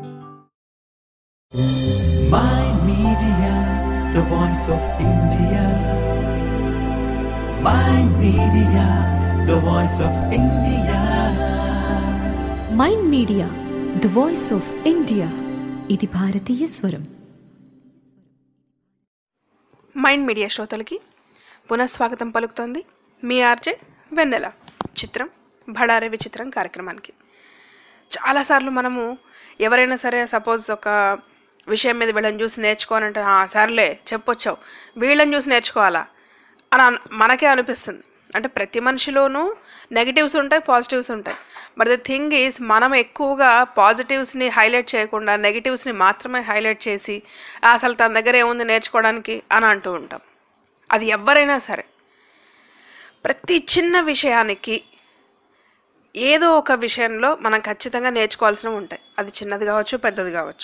Mind Media, the voice of India. Mind Media, the voice of India. Mind media the voice of India ఇది భారతీయ స్వరం మైండ్ మీడియా శ్రోతలకి పునఃస్వాగతం పలుకుతోంది మీ ఆర్జే వెన్నెల చిత్రం భడారే విచిత్రం కార్యక్రమానికి చాలాసార్లు మనము ఎవరైనా సరే సపోజ్ ఒక విషయం మీద వీళ్ళని చూసి నేర్చుకోవాలంటే "ఆ, సర్లే చెప్పొచ్చావు వీళ్ళని చూసి నేర్చుకోవాలా అని అన్- మనకే అనిపిస్తుంది అంటే ప్రతి మనిషిలోనూ నెగిటివ్స్ ఉంటాయి పాజిటివ్స్ ఉంటాయి బట్ ద థింగ్ ఈజ్ మనం ఎక్కువగా పాజిటివ్స్ని హైలైట్ చేయకుండా నెగిటివ్స్ని మాత్రమే హైలైట్ చేసి "ఆ, అసలు తన దగ్గర ఏముంది నేర్చుకోవడానికి అని అంటూ ఉంటాం అది ఎవరైనా సరే ప్రతి చిన్న విషయానికి ఏదో ఒక విషయంలో మనం ఖచ్చితంగా నేర్చుకోవాల్సినవి ఉంటాయి అది చిన్నది కావచ్చు పెద్దది కావచ్చు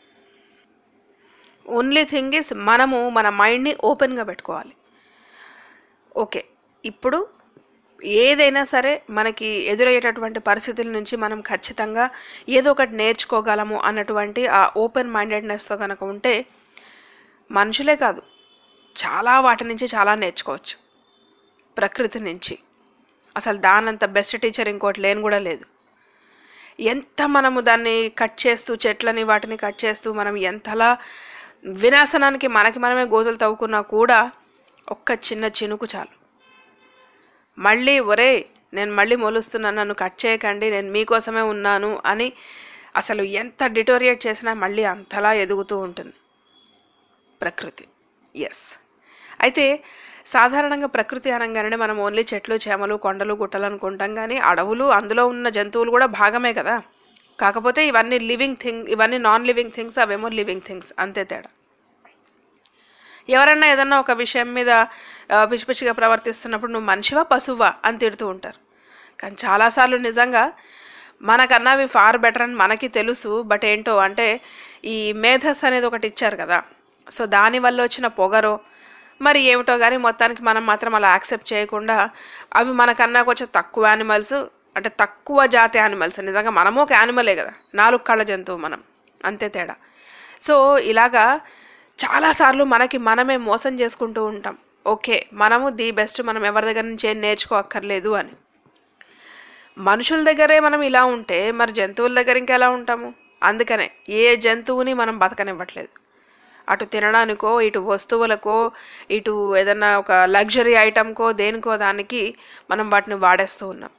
ఓన్లీ థింగ్ ఇస్ మనము మన మైండ్ని ఓపెన్గా పెట్టుకోవాలి ఓకే ఇప్పుడు ఏదైనా సరే మనకి ఎదురయ్యేటటువంటి పరిస్థితుల నుంచి మనం ఖచ్చితంగా ఏదో ఒకటి నేర్చుకోగలము అన్నటువంటి ఆ ఓపెన్ మైండెడ్నెస్తో కనుక ఉంటే మనుషులే కాదు చాలా వాటి నుంచి చాలా నేర్చుకోవచ్చు ప్రకృతి నుంచి అసలు దానంత బెస్ట్ టీచర్ ఇంకోటి లేని కూడా లేదు ఎంత మనము దాన్ని కట్ చేస్తూ చెట్లని వాటిని కట్ చేస్తూ మనం ఎంతలా వినాశనానికి మనకి మనమే గోతులు తవ్వుకున్నా కూడా ఒక్క చిన్న చినుకు చాలు మళ్ళీ ఒరే నేను మళ్ళీ మొలుస్తున్నాను నన్ను కట్ చేయకండి నేను మీకోసమే ఉన్నాను అని అసలు ఎంత డిటోరియేట్ చేసినా మళ్ళీ అంతలా ఎదుగుతూ ఉంటుంది ప్రకృతి ఎస్ అయితే సాధారణంగా ప్రకృతి అనగానే మనం ఓన్లీ చెట్లు చేమలు కొండలు గుట్టలు అనుకుంటాం కానీ అడవులు అందులో ఉన్న జంతువులు కూడా భాగమే కదా కాకపోతే ఇవన్నీ లివింగ్ థింగ్ ఇవన్నీ నాన్ లివింగ్ థింగ్స్ అవేమో లివింగ్ థింగ్స్ అంతే తేడా ఎవరన్నా ఏదన్నా ఒక విషయం మీద ఆ, పిచ్చి పిచ్చిగా ప్రవర్తిస్తున్నప్పుడు నువ్వు మనిషివా పశువా అని తిడుతూ ఉంటారు కానీ చాలాసార్లు నిజంగా మనకన్నా అవి ఫార్ బెటర్ అని మనకి తెలుసు బట్ ఏంటో అంటే ఈ మేధస్ అనేది ఒకటి ఇచ్చారు కదా సో దానివల్ల వచ్చిన పొగరో మరి ఏమిటో కానీ మొత్తానికి మనం మాత్రం అలా యాక్సెప్ట్ చేయకుండా అవి మనకన్నా కొంచెం తక్కువ యానిమల్స్ అంటే తక్కువ జాతి యానిమల్స్ నిజంగా మనము ఒక యానిమలే కదా నాలుగు కళ్ళ జంతువు మనం అంతే తేడా సో ఇలాగా చాలాసార్లు మనకి మనమే మోసం చేసుకుంటూ ఉంటాం ఓకే మనము ది బెస్ట్ మనం ఎవరి దగ్గర నుంచి ఏం నేర్చుకోక్కర్లేదు అని మనుషుల దగ్గరే మనం ఇలా ఉంటే మరి జంతువుల దగ్గర ఇంకెలా ఉంటాము అందుకనే ఏ జంతువుని మనం బతకనివ్వట్లేదు అటు తినడానికో ఇటు వస్తువులకో ఇటు ఏదన్నా ఒక లగ్జరీ ఐటమ్కో దేనికో దానికి మనం వాటిని వాడేస్తూ ఉన్నాం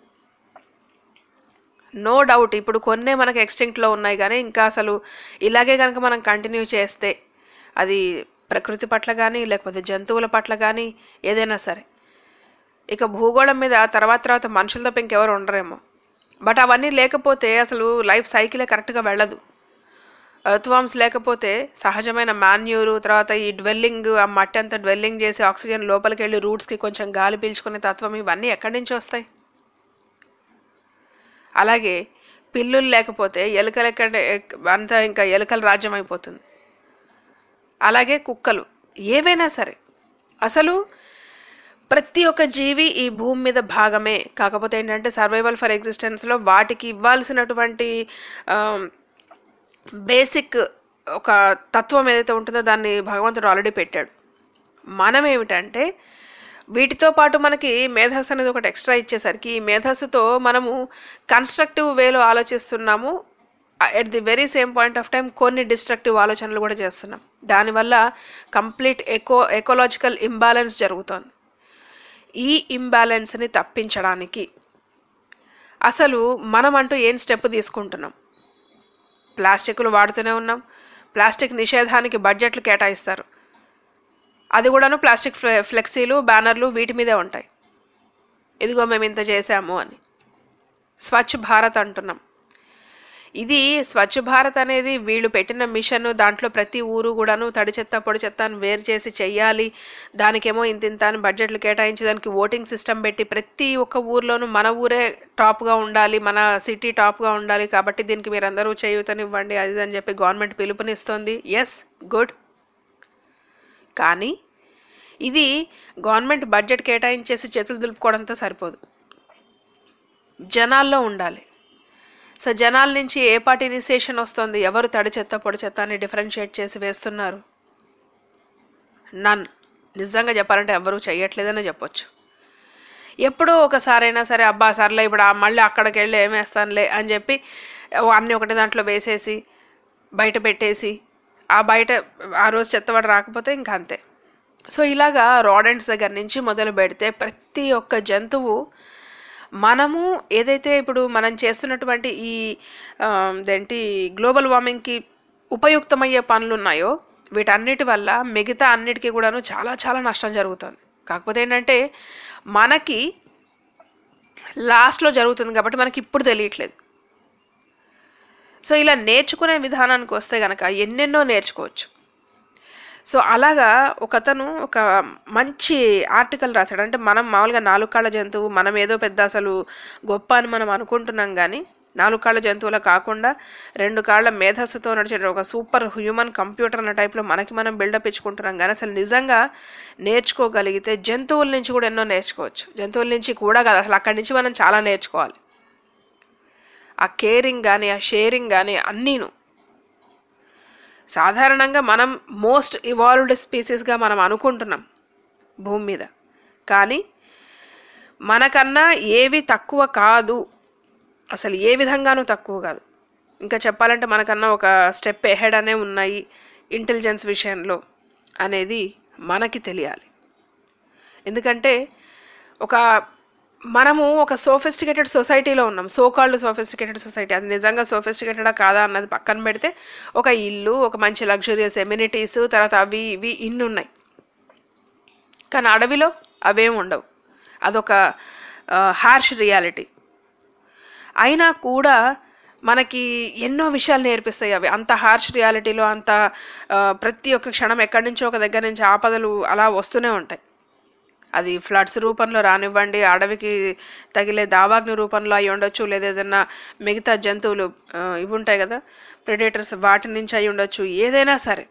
నో డౌట్ ఇప్పుడు కొన్నే మనకు ఎక్స్టింక్ట్లో ఉన్నాయి కానీ ఇంకా అసలు ఇలాగే కనుక మనం కంటిన్యూ చేస్తే అది ప్రకృతి పట్ల కానీ లేకపోతే జంతువుల పట్ల కానీ ఏదైనా సరే ఇక భూగోళం మీద తర్వాత తర్వాత మనుషుల తప్ప ఇంకెవరు ఉండరేమో బట్ అవన్నీ లేకపోతే అసలు లైఫ్ సైకిలే కరెక్ట్గా వెళ్ళదు ఎర్త్వామ్స్ లేకపోతే సహజమైన మాన్యూరు తర్వాత ఈ డ్వెల్లింగ్ ఆ మట్టి అంతా డ్వెల్లింగ్ చేసి ఆక్సిజన్ లోపలికి వెళ్ళి రూట్స్కి కొంచెం గాలి పీల్చుకునే తత్వం ఇవన్నీ ఎక్కడి నుంచి వస్తాయి అలాగే పిల్లులు లేకపోతే ఎలుకలు ఎక్కడ అంతా ఇంకా ఎలుకల రాజ్యం అయిపోతుంది అలాగే కుక్కలు ఏవైనా సరే అసలు ప్రతి ఒక్క జీవి ఈ భూమి మీద భాగమే కాకపోతే ఏంటంటే సర్వైవల్ ఫర్ ఎగ్జిస్టెన్స్లో వాటికి ఇవ్వాల్సినటువంటి బేసిక్ ఒక తత్వం ఏదైతే ఉంటుందో దాన్ని భగవంతుడు ఆల్రెడీ పెట్టాడు మనం ఏమిటంటే వీటితో పాటు మనకి మేధస్సు అనేది ఒకటి ఎక్స్ట్రా ఇచ్చేసరికి ఈ మేధస్సుతో మనము కన్స్ట్రక్టివ్ వేలో ఆలోచిస్తున్నాము at the very same point of time కొన్ని డిస్ట్రక్టివ్ ఆలోచనలు కూడా చేస్తున్నాం దానివల్ల కంప్లీట్ ఎకో ఎకోలాజికల్ ఇంబ్యాలెన్స్ జరుగుతోంది ఈ ఇంబ్యాలెన్స్ని తప్పించడానికి అసలు మనం అంటూ ఏం స్టెప్ తీసుకుంటున్నాం ప్లాస్టిక్లు వాడుతూనే ఉన్నాం ప్లాస్టిక్ నిషేధానికి బడ్జెట్లు కేటాయిస్తారు అది కూడాను ప్లాస్టిక్ ఫ్లె ఫ్లెక్సీలు బ్యానర్లు వీటి మీదే ఉంటాయి ఇదిగో మేము ఇంత చేశాము అని స్వచ్ఛ భారత్ అంటున్నాం ఇది స్వచ్ఛ భారత్ అనేది వీళ్ళు పెట్టిన మిషన్ దాంట్లో ప్రతి ఊరు కూడాను తడి చెత్త పొడి చెత్త అని వేరు చేసి చెయ్యాలి దానికేమో ఇంత ఇంత అని బడ్జెట్లు కేటాయించి దానికి ఓటింగ్ సిస్టమ్ పెట్టి ప్రతి ఒక్క ఊర్లోనూ మన ఊరే టాప్గా ఉండాలి మన సిటీ టాప్గా ఉండాలి కాబట్టి దీనికి మీరు అందరూ చేయూతనివ్వండి అది ఇది అని చెప్పి గవర్నమెంట్ పిలుపునిస్తుంది ఎస్ గుడ్ కానీ ఇది గవర్నమెంట్ బడ్జెట్ కేటాయించేసి చేతులు దులుపుకోవడంతో సరిపోదు జనాల్లో ఉండాలి సో జనాల నుంచి ఏ పార్టీ ఇనిషియేషన్ వస్తుంది ఎవరు తడి చెత్త పొడి చెత్త అని డిఫరెన్షియేట్ చేసి వేస్తున్నారు నన్ నిజంగా చెప్పాలంటే ఎవరూ చెయ్యట్లేదని చెప్పొచ్చు ఎప్పుడో ఒకసారైనా సరే అబ్బా సర్లే ఇప్పుడు ఆ మళ్ళీ అక్కడికి వెళ్ళి ఏమేస్తానులే అని చెప్పి ఓ అన్నీ ఒకటి దాంట్లో వేసేసి బయట పెట్టేసి ఆ బయట ఆ రోజు చెత్తవాడు రాకపోతే ఇంకా అంతే సో ఇలాగా రాడెంట్స్ దగ్గర నుంచి మొదలు పెడితే ప్రతి ఒక్క జంతువు మనము ఏదైతే ఇప్పుడు మనం చేస్తున్నటువంటి ఈ ఆ, ఇదేంటి గ్లోబల్ వార్మింగ్కి ఉపయుక్తమయ్యే పనులు ఉన్నాయో వీటన్నిటి వల్ల మిగతా అన్నిటికీ కూడాను చాలా చాలా నష్టం జరుగుతుంది కాకపోతే ఏంటంటే మనకి లాస్ట్లో జరుగుతుంది కాబట్టి మనకి ఇప్పుడు తెలియట్లేదు సో ఇలా నేర్చుకునే విధానానికి వస్తే కనుక ఎన్నెన్నో నేర్చుకోవచ్చు సో అలాగా ఒకతను ఒక మంచి ఆర్టికల్ రాశాడు అంటే మనం మామూలుగా నాలుగు కాళ్ళ జంతువు మనం ఏదో పెద్ద అసలు గొప్ప అని మనం అనుకుంటున్నాం కానీ నాలుగు కాళ్ళ జంతువుల కాకుండా రెండు కాళ్ళ మేధస్సుతో నడిచే ఒక సూపర్ హ్యూమన్ కంప్యూటర్ అన్న టైప్లో మనకి మనం బిల్డప్ ఇచ్చుకుంటున్నాం కానీ అసలు నిజంగా నేర్చుకోగలిగితే జంతువుల నుంచి కూడా ఎన్నో నేర్చుకోవచ్చు జంతువుల నుంచి కూడా కాదు అసలు అక్కడి నుంచి మనం చాలా నేర్చుకోవాలి ఆ కేరింగ్ కానీ ఆ షేరింగ్ కానీ అన్నీను సాధారణంగా మనం మోస్ట్ ఇవాల్వ్డ్ స్పీసీస్గా మనం అనుకుంటున్నాం భూమి మీద కానీ మనకన్నా ఏవి తక్కువ కాదు అసలు ఏ విధంగానూ తక్కువ కాదు ఇంకా చెప్పాలంటే మనకన్నా ఒక స్టెప్ ఎహెడ్ అనే ఉన్నాయి ఇంటెలిజెన్స్ విషయంలో అనేది మనకి తెలియాలి ఎందుకంటే ఒక మనము ఒక సోఫిస్టికేటెడ్ సొసైటీలో ఉన్నాం సోకాల్డ్ సోఫిస్టికేటెడ్ సొసైటీ అది నిజంగా సోఫిస్టికేటెడా కాదా అన్నది పక్కన పెడితే ఒక ఇల్లు ఒక మంచి లగ్జరియస్ ఎమ్యూనిటీస్ తర్వాత అవి ఇవి ఇన్ని ఉన్నాయి కానీ అడవిలో అవేం ఉండవు అదొక హార్ష్ రియాలిటీ అయినా కూడా మనకి ఎన్నో విషయాలు నేర్పిస్తాయి అవి అంత హార్ష్ రియాలిటీలో అంత ఆ, ప్రతి ఒక్క క్షణం ఎక్కడి నుంచో ఒక దగ్గర నుంచి ఆపదలు అలా వస్తూనే ఉంటాయి అది ఫ్లడ్స్ రూపంలో రానివ్వండి అడవికి తగిలే దావాగ్ని రూపంలో అయి ఉండొచ్చు లేదా ఏదైనా మిగతా జంతువులు ఆ, ఇవి ఉంటాయి కదా ప్రెడేటర్స్ వాటి నుంచి అయి ఉండొచ్చు ఏదైనా సరే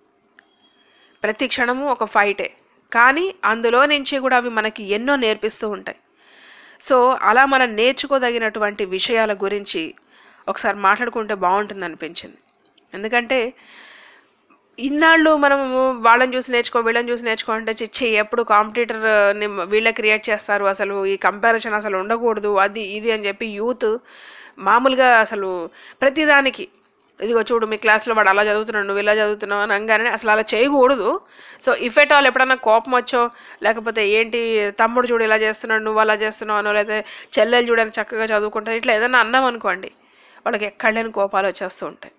ప్రతి క్షణము ఒక ఫైటే కానీ అందులో నుంచి కూడా అవి మనకి ఎన్నో నేర్పిస్తూ ఉంటాయి సో అలా మనం నేర్చుకోదగినటువంటి విషయాల గురించి ఒకసారి మాట్లాడుకుంటే బాగుంటుంది అనిపించింది ఎందుకంటే ఇన్నాళ్ళు మనము వాళ్ళని చూసి నేర్చుకో వీళ్ళని చూసి నేర్చుకో అంటే చిచ్చి ఎప్పుడు కాంపిటీటర్ వీళ్ళే క్రియేట్ చేస్తారు అసలు ఈ కంపారిజన్ అసలు ఉండకూడదు అది ఇది అని చెప్పి యూత్ మామూలుగా అసలు ప్రతిదానికి ఇదిగో చూడు మీ క్లాస్లో వాడు అలా చదువుతున్నాడు నువ్వు ఇలా చదువుతున్నావు అని అనగానే అసలు అలా చేయకూడదు సో ఇఫ్ ఎట్ ఆల్ ఎప్పుడన్నా కోపం వచ్చో లేకపోతే ఏంటి తమ్ముడు చూడు ఇలా చేస్తున్నాడు నువ్వు అలా చేస్తున్నావు అనో లేకపోతే చెల్లెలు చూడని చక్కగా చదువుకుంటా ఇట్లా ఏదైనా అన్నాం అనుకోండి వాళ్ళకి ఎక్కడ లేని కోపాలు వచ్చేస్తూ ఉంటాయి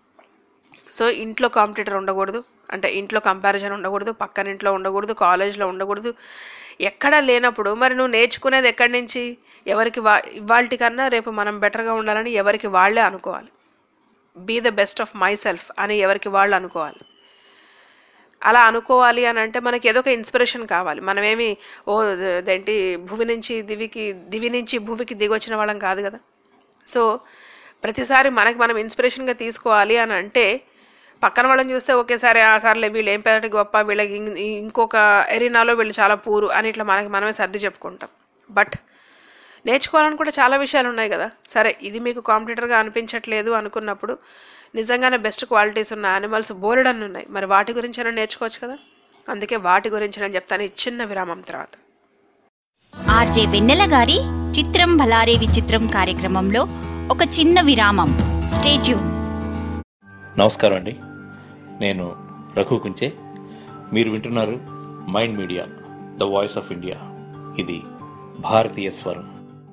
సో ఇంట్లో కాంపిటీటర్ ఉండకూడదు అంటే ఇంట్లో కంపారిజన్ ఉండకూడదు పక్కన ఇంట్లో ఉండకూడదు కాలేజ్లో ఉండకూడదు ఎక్కడా లేనప్పుడు మరి నువ్వు నేర్చుకునేది ఎక్కడి నుంచి ఎవరికి వా ఇవాళ కన్నా రేపు మనం బెటర్గా ఉండాలని ఎవరికి వాళ్ళే అనుకోవాలి be the best of myself అని ఎవరికి వాళ్ళు అనుకోవాలి అలా అనుకోవాలి అని అంటే మనకి ఏదో ఒక ఇన్స్పిరేషన్ కావాలి మనమేమి ఓ అదేంటి భువి నుంచి దివికి దివి నుంచి భువికి దిగొచ్చిన వాళ్ళం కాదు కదా సో ప్రతిసారి మనకి మనం ఇన్స్పిరేషన్గా తీసుకోవాలి అని అంటే పక్కన వాళ్ళని చూస్తే ఒకేసారి ఆ సార్లే వీళ్ళు ఏం పేదటి గొప్ప వీళ్ళకి ఇం- ఇంకొక ఎరీనాలో వీళ్ళు చాలా పూరు అని ఇట్లా మనకి మనమే సర్ది చెప్పుకుంటాం బట్ నేర్చుకోవాలని కూడా చాలా విషయాలు ఉన్నాయి కదా సరే ఇది మీకు కాంపిటేటర్గా అనిపించట్లేదు అనుకున్నప్పుడు నిజంగానే బెస్ట్ క్వాలిటీస్ ఉన్న యానిమల్స్ బోలెడన్ని ఉన్నాయి మరి వాటి గురించి అయినా నేర్చుకోవచ్చు కదా అందుకే వాటి గురించి నేను చెప్తాను ఈ చిన్న విరామం తర్వాత ఆర్జే వెన్నెల గారి చిత్రం భలారే విచిత్రం కార్యక్రమంలో ఒక చిన్న విరామం స్టేట్యూన్ నమస్కారం అండి నేను రఘు కుంచే మీరు వింటున్నారు mind media the voice of India ఇది భారతీయ స్వరం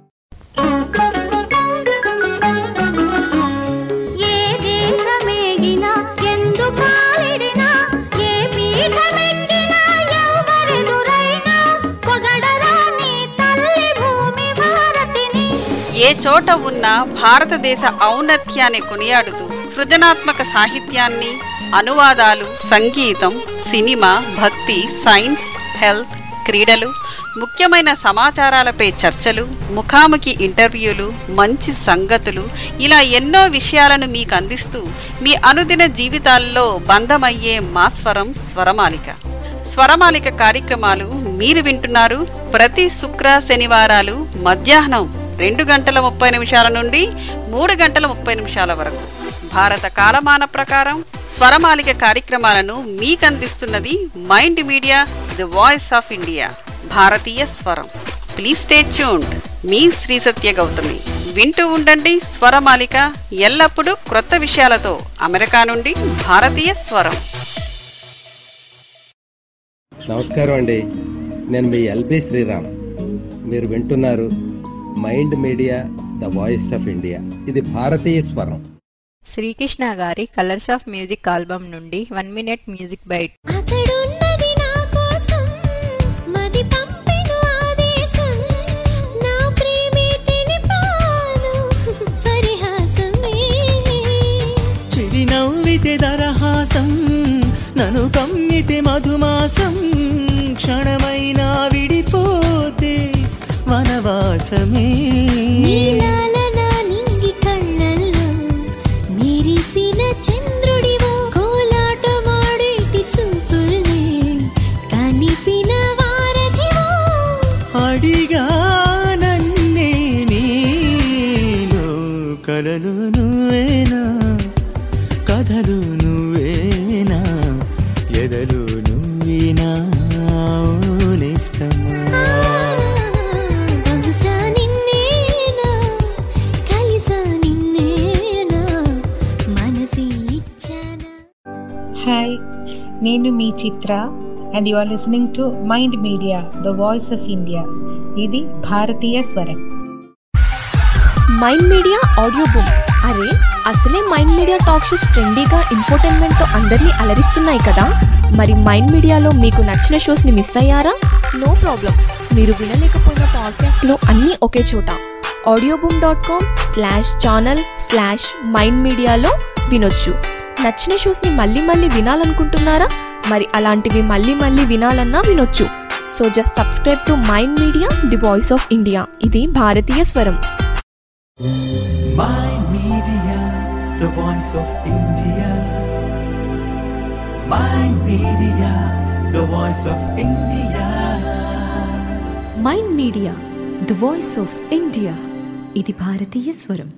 ఏ దేశమేగినా ఎందు కాలిడినా ఏ పీఠమెక్కినా ఎవరెదురైనా పొగడరా నీ తల్లి భూమి భారతిని ఏ చోట ఉన్నా భారతదేశ ఔన్నత్యాన్ని కొనియాడుతూ సృజనాత్మక సాహిత్యాన్ని అనువాదాలు సంగీతం సినిమా భక్తి సైన్స్ హెల్త్ క్రీడలు ముఖ్యమైన సమాచారాలపై చర్చలు ముఖాముఖి ఇంటర్వ్యూలు మంచి సంగతులు ఇలా ఎన్నో విషయాలను మీకు అందిస్తూ మీ అనుదిన జీవితాల్లో బంధమయ్యే మా స్వరం స్వరమాలిక స్వరమాలిక కార్యక్రమాలు మీరు వింటున్నారు ప్రతి శుక్ర శనివారాలు మధ్యాహ్నం రెండు గంటల ముప్పై నిమిషాల నుండి మూడు గంటల ముప్పై నిమిషాల వరకు భారత కాలమాన ప్రకారం స్వరమాలిక కార్యక్రమాలను మీకు అందిస్తున్నది mind media the voice of India భారతీయ స్వరం ప్లీజ్ స్టే ట్యూన్డ్ మీ శ్రీ సత్య గౌతమి వింటూ ఉండండి స్వరమాలిక ఎల్లప్పుడూ క్రొత్త విషయాలతో అమెరికా నుండి భారతీయ స్వరం నమస్కారం అండి నేను మీ ఎల్బి శ్రీరామ్ మీరు వింటున్నారు mind media the voice of India ఇది భారతీయ స్వరం శ్రీకృష్ణ గారి కలర్స్ ఆఫ్ మ్యూజిక్ ఆల్బమ్ నుండి వన్ మినిట్ మ్యూజిక్ బైట్ అతడున్నది నా కోసం మది పంపెను ఆదేశం నా ప్రేమే తెలిపాను పరిహాసమే చిరునవ్వితే దరహాసం నన్ను కమ్మితే మధుమాసం క్షణమైనా విడిపోతే వనవాసమే నీలాల నా నింగి కళ్ళల్లో మెరిసిన చంద్రుడివో కోలాటమాడేటి చూపుల్ని కనిపిన వారధివో అడిగా నన్నే నీలో కలలు నువ్వేనా కథలు నువ్వేనా ఎదలు నువ్వేనా ఓనేస్తమా బహుశా నిన్నేనా కలిసా నిన్నేనా మనసి ఇచ్చానా హాయ్ నేను మీ Chitra and you are listening to mind media the voice of India ఇది భారతీయ స్వరం మైండ్ మీడియా ఆడియో బుక్ అరే అసలే మైండ్ మీడియా టాక్ షోస్ ట్రెండీగా ఇన్ఫోటైన్మెంట్తో అందరినీ అలరిస్తున్నాయి కదా మరి మైండ్ మీడియాలో మీకు నచ్చిన షోస్ని మిస్ అయ్యారా నో ప్రాబ్లం మీరు వినలేకపోయిన పాడ్కాస్ట్లో అన్నీ ఒకే చోట audio boom dot com slash channel slash mind మీడియాలో వినొచ్చు నచ్చిన షోస్ని మళ్ళీ మళ్ళీ వినాలనుకుంటున్నారా మరి అలాంటివి మళ్ళీ మళ్ళీ వినాలన్నా వినొచ్చు so just subscribe to mind media the voice of India ఇది భారతీయ స్వరం Mind Media, the voice of India. Mind Media, the voice of India. Mind media the voice of India ఇది భారతీయ స్వరం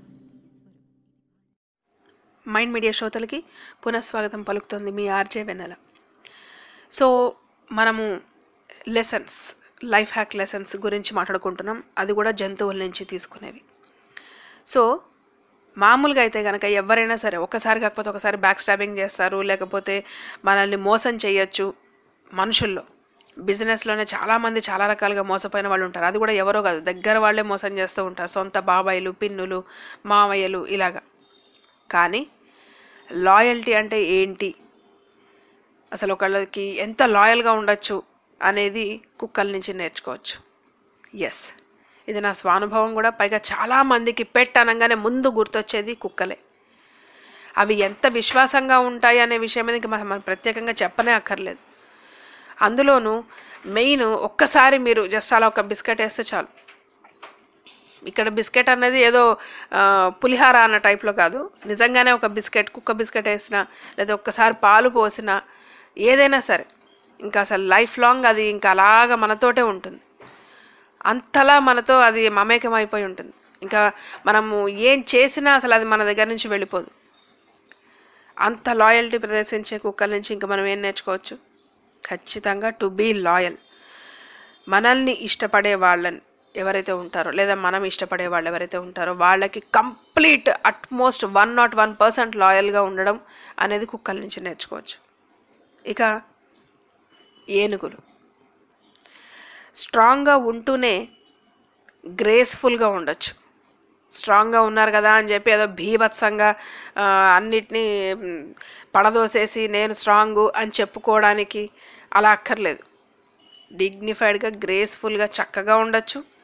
మైండ్ మీడియా శ్రోతలకి పునఃస్వాగతం పలుకుతుంది మీ ఆర్జే వెన్నెల సో మనము లెసన్స్ లైఫ్ హ్యాక్ లెసన్స్ గురించి మాట్లాడుకుంటున్నాం అది కూడా జంతువుల నుంచి తీసుకునేవి సో మామూలుగా అయితే కనుక ఎవరైనా సరే ఒకసారి కాకపోతే ఒకసారి బ్యాక్ స్టాబింగ్ చేస్తారు లేకపోతే మనల్ని మోసం చేయొచ్చు మనుషుల్లో బిజినెస్లోనే చాలామంది చాలా రకాలుగా మోసపోయిన వాళ్ళు ఉంటారు అది కూడా ఎవరో కాదు దగ్గర వాళ్ళే మోసం చేస్తూ ఉంటారు సొంత బాబాయిలు పిన్నులు మామయ్యలు ఇలాగా కానీ లాయల్టీ అంటే ఏంటి అసలు ఒకళ్ళకి ఎంత లాయల్గా ఉండొచ్చు అనేది కుక్కల నుంచి నేర్చుకోవచ్చు ఎస్ ఇది నా స్వానుభవం కూడా పైగా చాలామందికి పెట్ అనగానే ముందు గుర్తొచ్చేది కుక్కలే అవి ఎంత విశ్వాసంగా ఉంటాయి అనే విషయం మీద ఇంకా మనం మనం ప్రత్యేకంగా చెప్పనే అక్కర్లేదు అందులోనూ మెయిన్ ఒక్కసారి మీరు జస్ట్ అలా ఒక బిస్కెట్ వేస్తే చాలు ఇక్కడ బిస్కెట్ అనేది ఏదో ఆ, పులిహార అన్న టైప్లో కాదు నిజంగానే ఒక బిస్కెట్ కుక్క బిస్కెట్ వేసిన లేదా ఒక్కసారి పాలు పోసిన ఏదైనా సరే ఇంకా అసలు లైఫ్ లాంగ్ అది ఇంకా అలాగా మనతోటే ఉంటుంది అంతలా మనతో అది మమేకం అయిపోయి ఉంటుంది ఇంకా మనము ఏం చేసినా అసలు అది మన దగ్గర నుంచి వెళ్ళిపోదు అంత లాయల్టీ ప్రదర్శించే కుక్కల నుంచి ఇంకా మనం ఏం నేర్చుకోవచ్చు ఖచ్చితంగా టు బీ లాయల్ మనల్ని ఇష్టపడే వాళ్ళని ఎవరైతే ఉంటారో లేదా మనం ఇష్టపడే వాళ్ళు ఎవరైతే ఉంటారో వాళ్ళకి complete utmost one not one percent లాయల్గా ఉండడం అనేది కుక్కల నుంచి నేర్చుకోవచ్చు ఇక ఏనుగులు స్ట్రాంగ్గా ఉంటూనే గ్రేస్ఫుల్గా ఉండొచ్చు స్ట్రాంగ్గా ఉన్నారు కదా అని చెప్పి ఏదో భీభత్సంగా ఆ, అన్నిటినీ మ్, పడదోసేసి నేను స్ట్రాంగు అని చెప్పుకోవడానికి అలా అక్కర్లేదు డిగ్నిఫైడ్గా గ్రేస్ఫుల్గా చక్కగా ఉండొచ్చు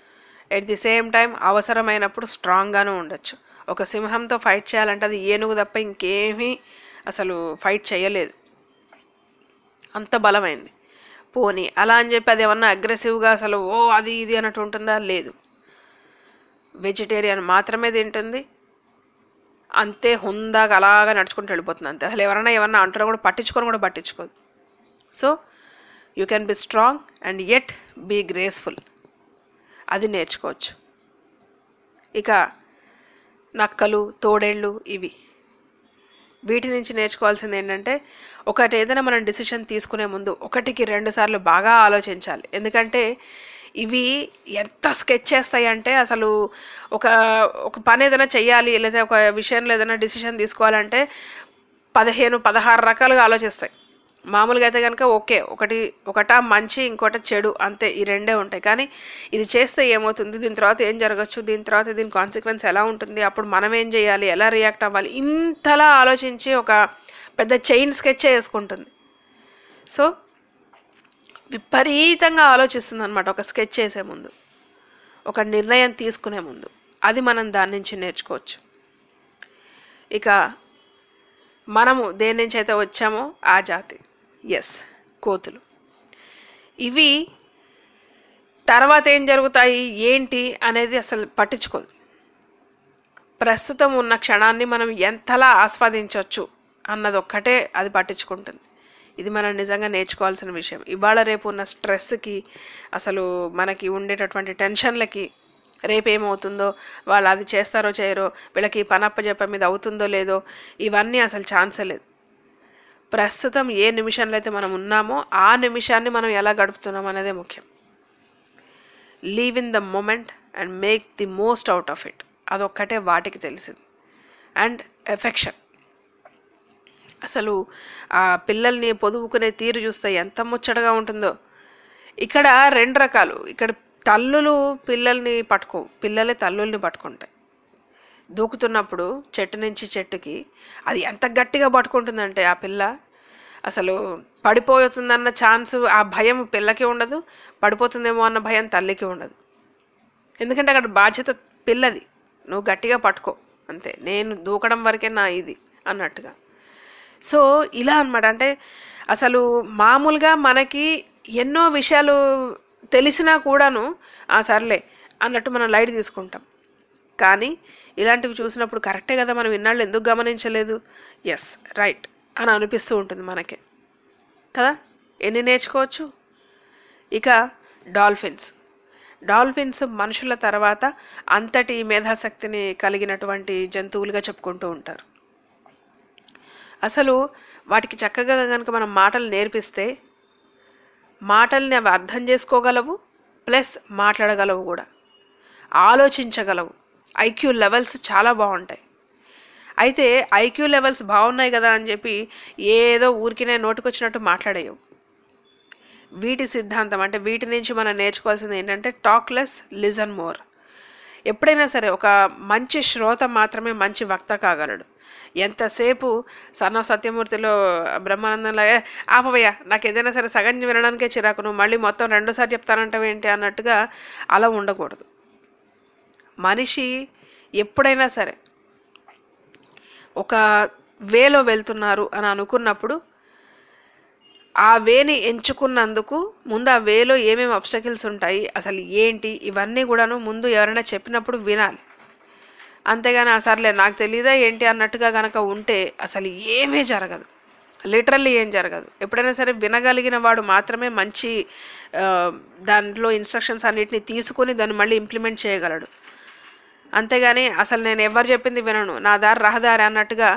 ఎట్ ది సేమ్ టైం అవసరమైనప్పుడు స్ట్రాంగ్గాను ఉండొచ్చు ఒక సింహంతో ఫైట్ చేయాలంటే అది ఏనుగు తప్ప ఇంకేమీ అసలు ఫైట్ చేయలేదు అంత బలమైంది పోనీ అలా అని చెప్పి అది ఏమన్నా అగ్రెసివ్గా అసలు ఓ అది ఇది అన్నట్టు ఉంటుందా లేదు వెజిటేరియన్ మాత్రమే తింటుంది అంతే హుందాగా అలాగా నడుచుకుంటూ వెళ్ళిపోతుంది అంతే అసలు ఎవరైనా ఏమన్నా అంటారో కూడా పట్టించుకొని కూడా పట్టించుకోదు so you can be strong and at be graceful అది నేర్చుకోవచ్చు ఇక నక్కలు తోడేళ్ళు ఇవి వీటి నుంచి నేర్చుకోవాల్సింది ఏంటంటే ఒకటి ఏదైనా మనం డిసిషన్ తీసుకునే ముందు ఒకటికి రెండు సార్లు బాగా ఆలోచించాలి ఎందుకంటే ఇవి ఎంత స్కెచ్ చేస్తాయి అంటే అసలు ఒక ఒక పని ఏదైనా చెయ్యాలి లేదా ఒక విషయంలో ఏదైనా డిసిషన్ తీసుకోవాలంటే పదిహేను పదహారు రకాలుగా ఆలోచిస్తాయి మామూలుగా అయితే కనుక ఓకే ఒకటి ఒకట మంచి ఇంకోటి చెడు అంతే ఈ రెండే ఉంటాయి కానీ ఇది చేస్తే ఏమవుతుంది దీని తర్వాత ఏం జరగచ్చు దీని తర్వాత దీని కాన్సిక్వెన్స్ ఎలా ఉంటుంది అప్పుడు మనం ఏం చేయాలి ఎలా రియాక్ట్ అవ్వాలి ఇంతలా ఆలోచించి ఒక పెద్ద చైన్ స్కెచ్ వేసుకుంటుంది సో విపరీతంగా ఆలోచిస్తుంది అనమాట ఒక స్కెచ్ చేసే ముందు ఒక నిర్ణయం తీసుకునే ముందు అది మనం దాని నుంచి నేర్చుకోవచ్చు ఇక మనము దేని నుంచి అయితే వచ్చామో ఆ జాతి ఎస్ కోతులు ఇవి తర్వాత ఏం జరుగుతాయి ఏంటి అనేది అసలు పట్టించుకోదు ప్రస్తుతం ఉన్న క్షణాన్ని మనం ఎంతలా ఆస్వాదించవచ్చు అన్నది ఒక్కటే అది పట్టించుకుంటుంది ఇది మనం నిజంగా నేర్చుకోవాల్సిన విషయం ఇవాళ రేపు ఉన్న స్ట్రెస్కి అసలు మనకి ఉండేటటువంటి టెన్షన్లకి రేపు ఏమవుతుందో వాళ్ళు అది చేస్తారో చేయరో వీళ్ళకి పనప్ప చెప్ప మీద అవుతుందో లేదో ఇవన్నీ అసలు ఛాన్సే లేదు ప్రస్తుతం ఏ నిమిషంలో అయితే మనం ఉన్నామో ఆ నిమిషాన్ని మనం ఎలా గడుపుతున్నాం అనేదే ముఖ్యం live in the moment and make the most out of it అదొక్కటే వాటికి తెలిసింది అండ్ ఎఫెక్షన్ అసలు ఆ పిల్లల్ని పొదువుకునే తీరు చూస్తే ఎంత ముచ్చటగా ఉంటుందో ఇక్కడ రెండు రకాలు ఇక్కడ తల్లులు పిల్లల్ని పట్టుకో పిల్లలే తల్లుల్ని పట్టుకుంటాయి దూకుతున్నప్పుడు చెట్టు నుంచి చెట్టుకి అది ఎంత గట్టిగా పట్టుకుంటుందంటే ఆ పిల్ల అసలు పడిపోతుందన్న ఛాన్స్ ఆ భయం పిల్లకి ఉండదు పడిపోతుందేమో అన్న భయం తల్లికి ఉండదు ఎందుకంటే అక్కడ బాధ్యత పిల్లది నువ్వు గట్టిగా పట్టుకో అంతే నేను దూకడం వరకే నా ఇది అన్నట్టుగా సో ఇలా అనమాట అంటే అసలు మామూలుగా మనకి ఎన్నో విషయాలు తెలిసినా కూడాను ఆ సర్లే అన్నట్టు మనం లైట్ తీసుకుంటాం కానీ ఇలాంటివి చూసినప్పుడు కరెక్టే కదా మనం ఇన్నాళ్ళు ఎందుకు గమనించలేదు ఎస్ రైట్ అని అనిపిస్తూ ఉంటుంది మనకే కదా ఎన్ని నేర్చుకోవచ్చు ఇక డాల్ఫిన్స్ డాల్ఫిన్స్ మనుషుల తర్వాత అంతటి మేధాశక్తిని కలిగినటువంటి జంతువులుగా చెప్పుకుంటూ ఉంటారు అసలు వాటికి చక్కగా కనుక మనం మాటలు నేర్పిస్తే మాటల్ని అవి అర్థం చేసుకోగలవు ప్లస్ మాట్లాడగలవు కూడా ఆలోచించగలవు ఐక్యూ లెవెల్స్ చాలా బాగుంటాయి అయితే ఐక్యూ లెవెల్స్ బాగున్నాయి కదా అని చెప్పి ఏదో ఊరికినే నోటికొచ్చినట్టు మాట్లాడేయవు వీటి సిద్ధాంతం అంటే వీటి నుంచి మనం నేర్చుకోవాల్సింది ఏంటంటే టాక్ లెస్ లిజన్ మోర్ ఎప్పుడైనా సరే ఒక మంచి శ్రోత మాత్రమే మంచి వక్త కాగలడు ఎంతసేపు సన్న సత్యమూర్తిలో బ్రహ్మానందంలో "ఏ, ఆపవయ్యా నాకు ఏదైనా సరే సగం వినడానికే చిరాకు నువ్వు మళ్ళీ మొత్తం రెండోసారి చెప్తానంటావు ఏంటి అన్నట్టుగా అలా ఉండకూడదు మనిషి ఎప్పుడైనా సరే ఒక వేలో వెళ్తున్నారు అని అనుకున్నప్పుడు ఆ వేని ఎంచుకున్నందుకు ముందు ఆ వేలో ఏమేమి అబ్స్టకిల్స్ ఉంటాయి అసలు ఏంటి ఇవన్నీ కూడాను ముందు ఎవరైనా చెప్పినప్పుడు వినాలి అంతేగాని ఆ సర్లే నాకు తెలియదా ఏంటి అన్నట్టుగా కనుక ఉంటే అసలు ఏమీ జరగదు లిటరల్లీ ఏం జరగదు ఎప్పుడైనా సరే వినగలిగిన వాడు మాత్రమే మంచి ఆ, దాంట్లో ఇన్స్ట్రక్షన్స్ అన్నిటిని తీసుకొని దాన్ని మళ్ళీ ఇంప్లిమెంట్ చేయగలడు అంతేగాని అసలు నేను ఎవరు చెప్పింది వినను నా దారి రహదారి అన్నట్టుగా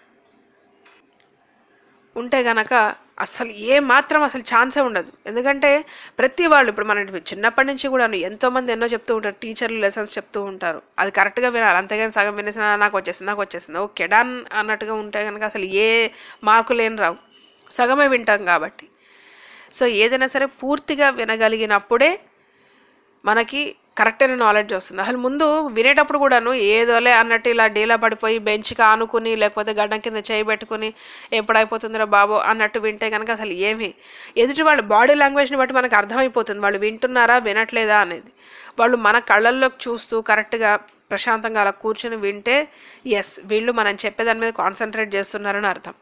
ఉంటే గనక అసలు ఏ మాత్రం అసలు ఛాన్సే ఉండదు ఎందుకంటే ప్రతి వాళ్ళు ఇప్పుడు మన చిన్నప్పటి నుంచి కూడా ఎంతోమంది ఎన్నో చెప్తూ ఉంటారు టీచర్లు లెసన్స్ చెప్తూ ఉంటారు అది కరెక్ట్గా వినాలి అంతేగాని సగం వినేసిన నాకు వచ్చేసింది నాకు వచ్చేసింది ఓకే డన్ అన్నట్టుగా ఉంటే కనుక అసలు ఏ మార్కులు ఏం రావు సగమే వింటాం కాబట్టి సో ఏదైనా సరే పూర్తిగా వినగలిగినప్పుడే మనకి కరెక్ట్ అయిన నాలెడ్జ్ వస్తుంది అసలు ముందు వినేటప్పుడు కూడాను ఏదోలే అన్నట్టు ఇలా డీలా పడిపోయి బెంచ్కి ఆనుకుని లేకపోతే గడ్డం కింద చేయి పెట్టుకుని ఎప్పుడైపోతుందిరా బాబు అన్నట్టు వింటే కనుక అసలు ఏమి ఎదుటి వాళ్ళ బాడీ లాంగ్వేజ్ని బట్టి మనకు అర్థమైపోతుంది వాళ్ళు వింటున్నారా వినట్లేదా అనేది వాళ్ళు మన కళ్ళల్లోకి చూస్తూ కరెక్ట్గా ప్రశాంతంగా అలా కూర్చుని వింటే ఎస్ వీళ్ళు మనం చెప్పేదాని మీద కాన్సన్ట్రేట్ చేస్తున్నారని అర్థం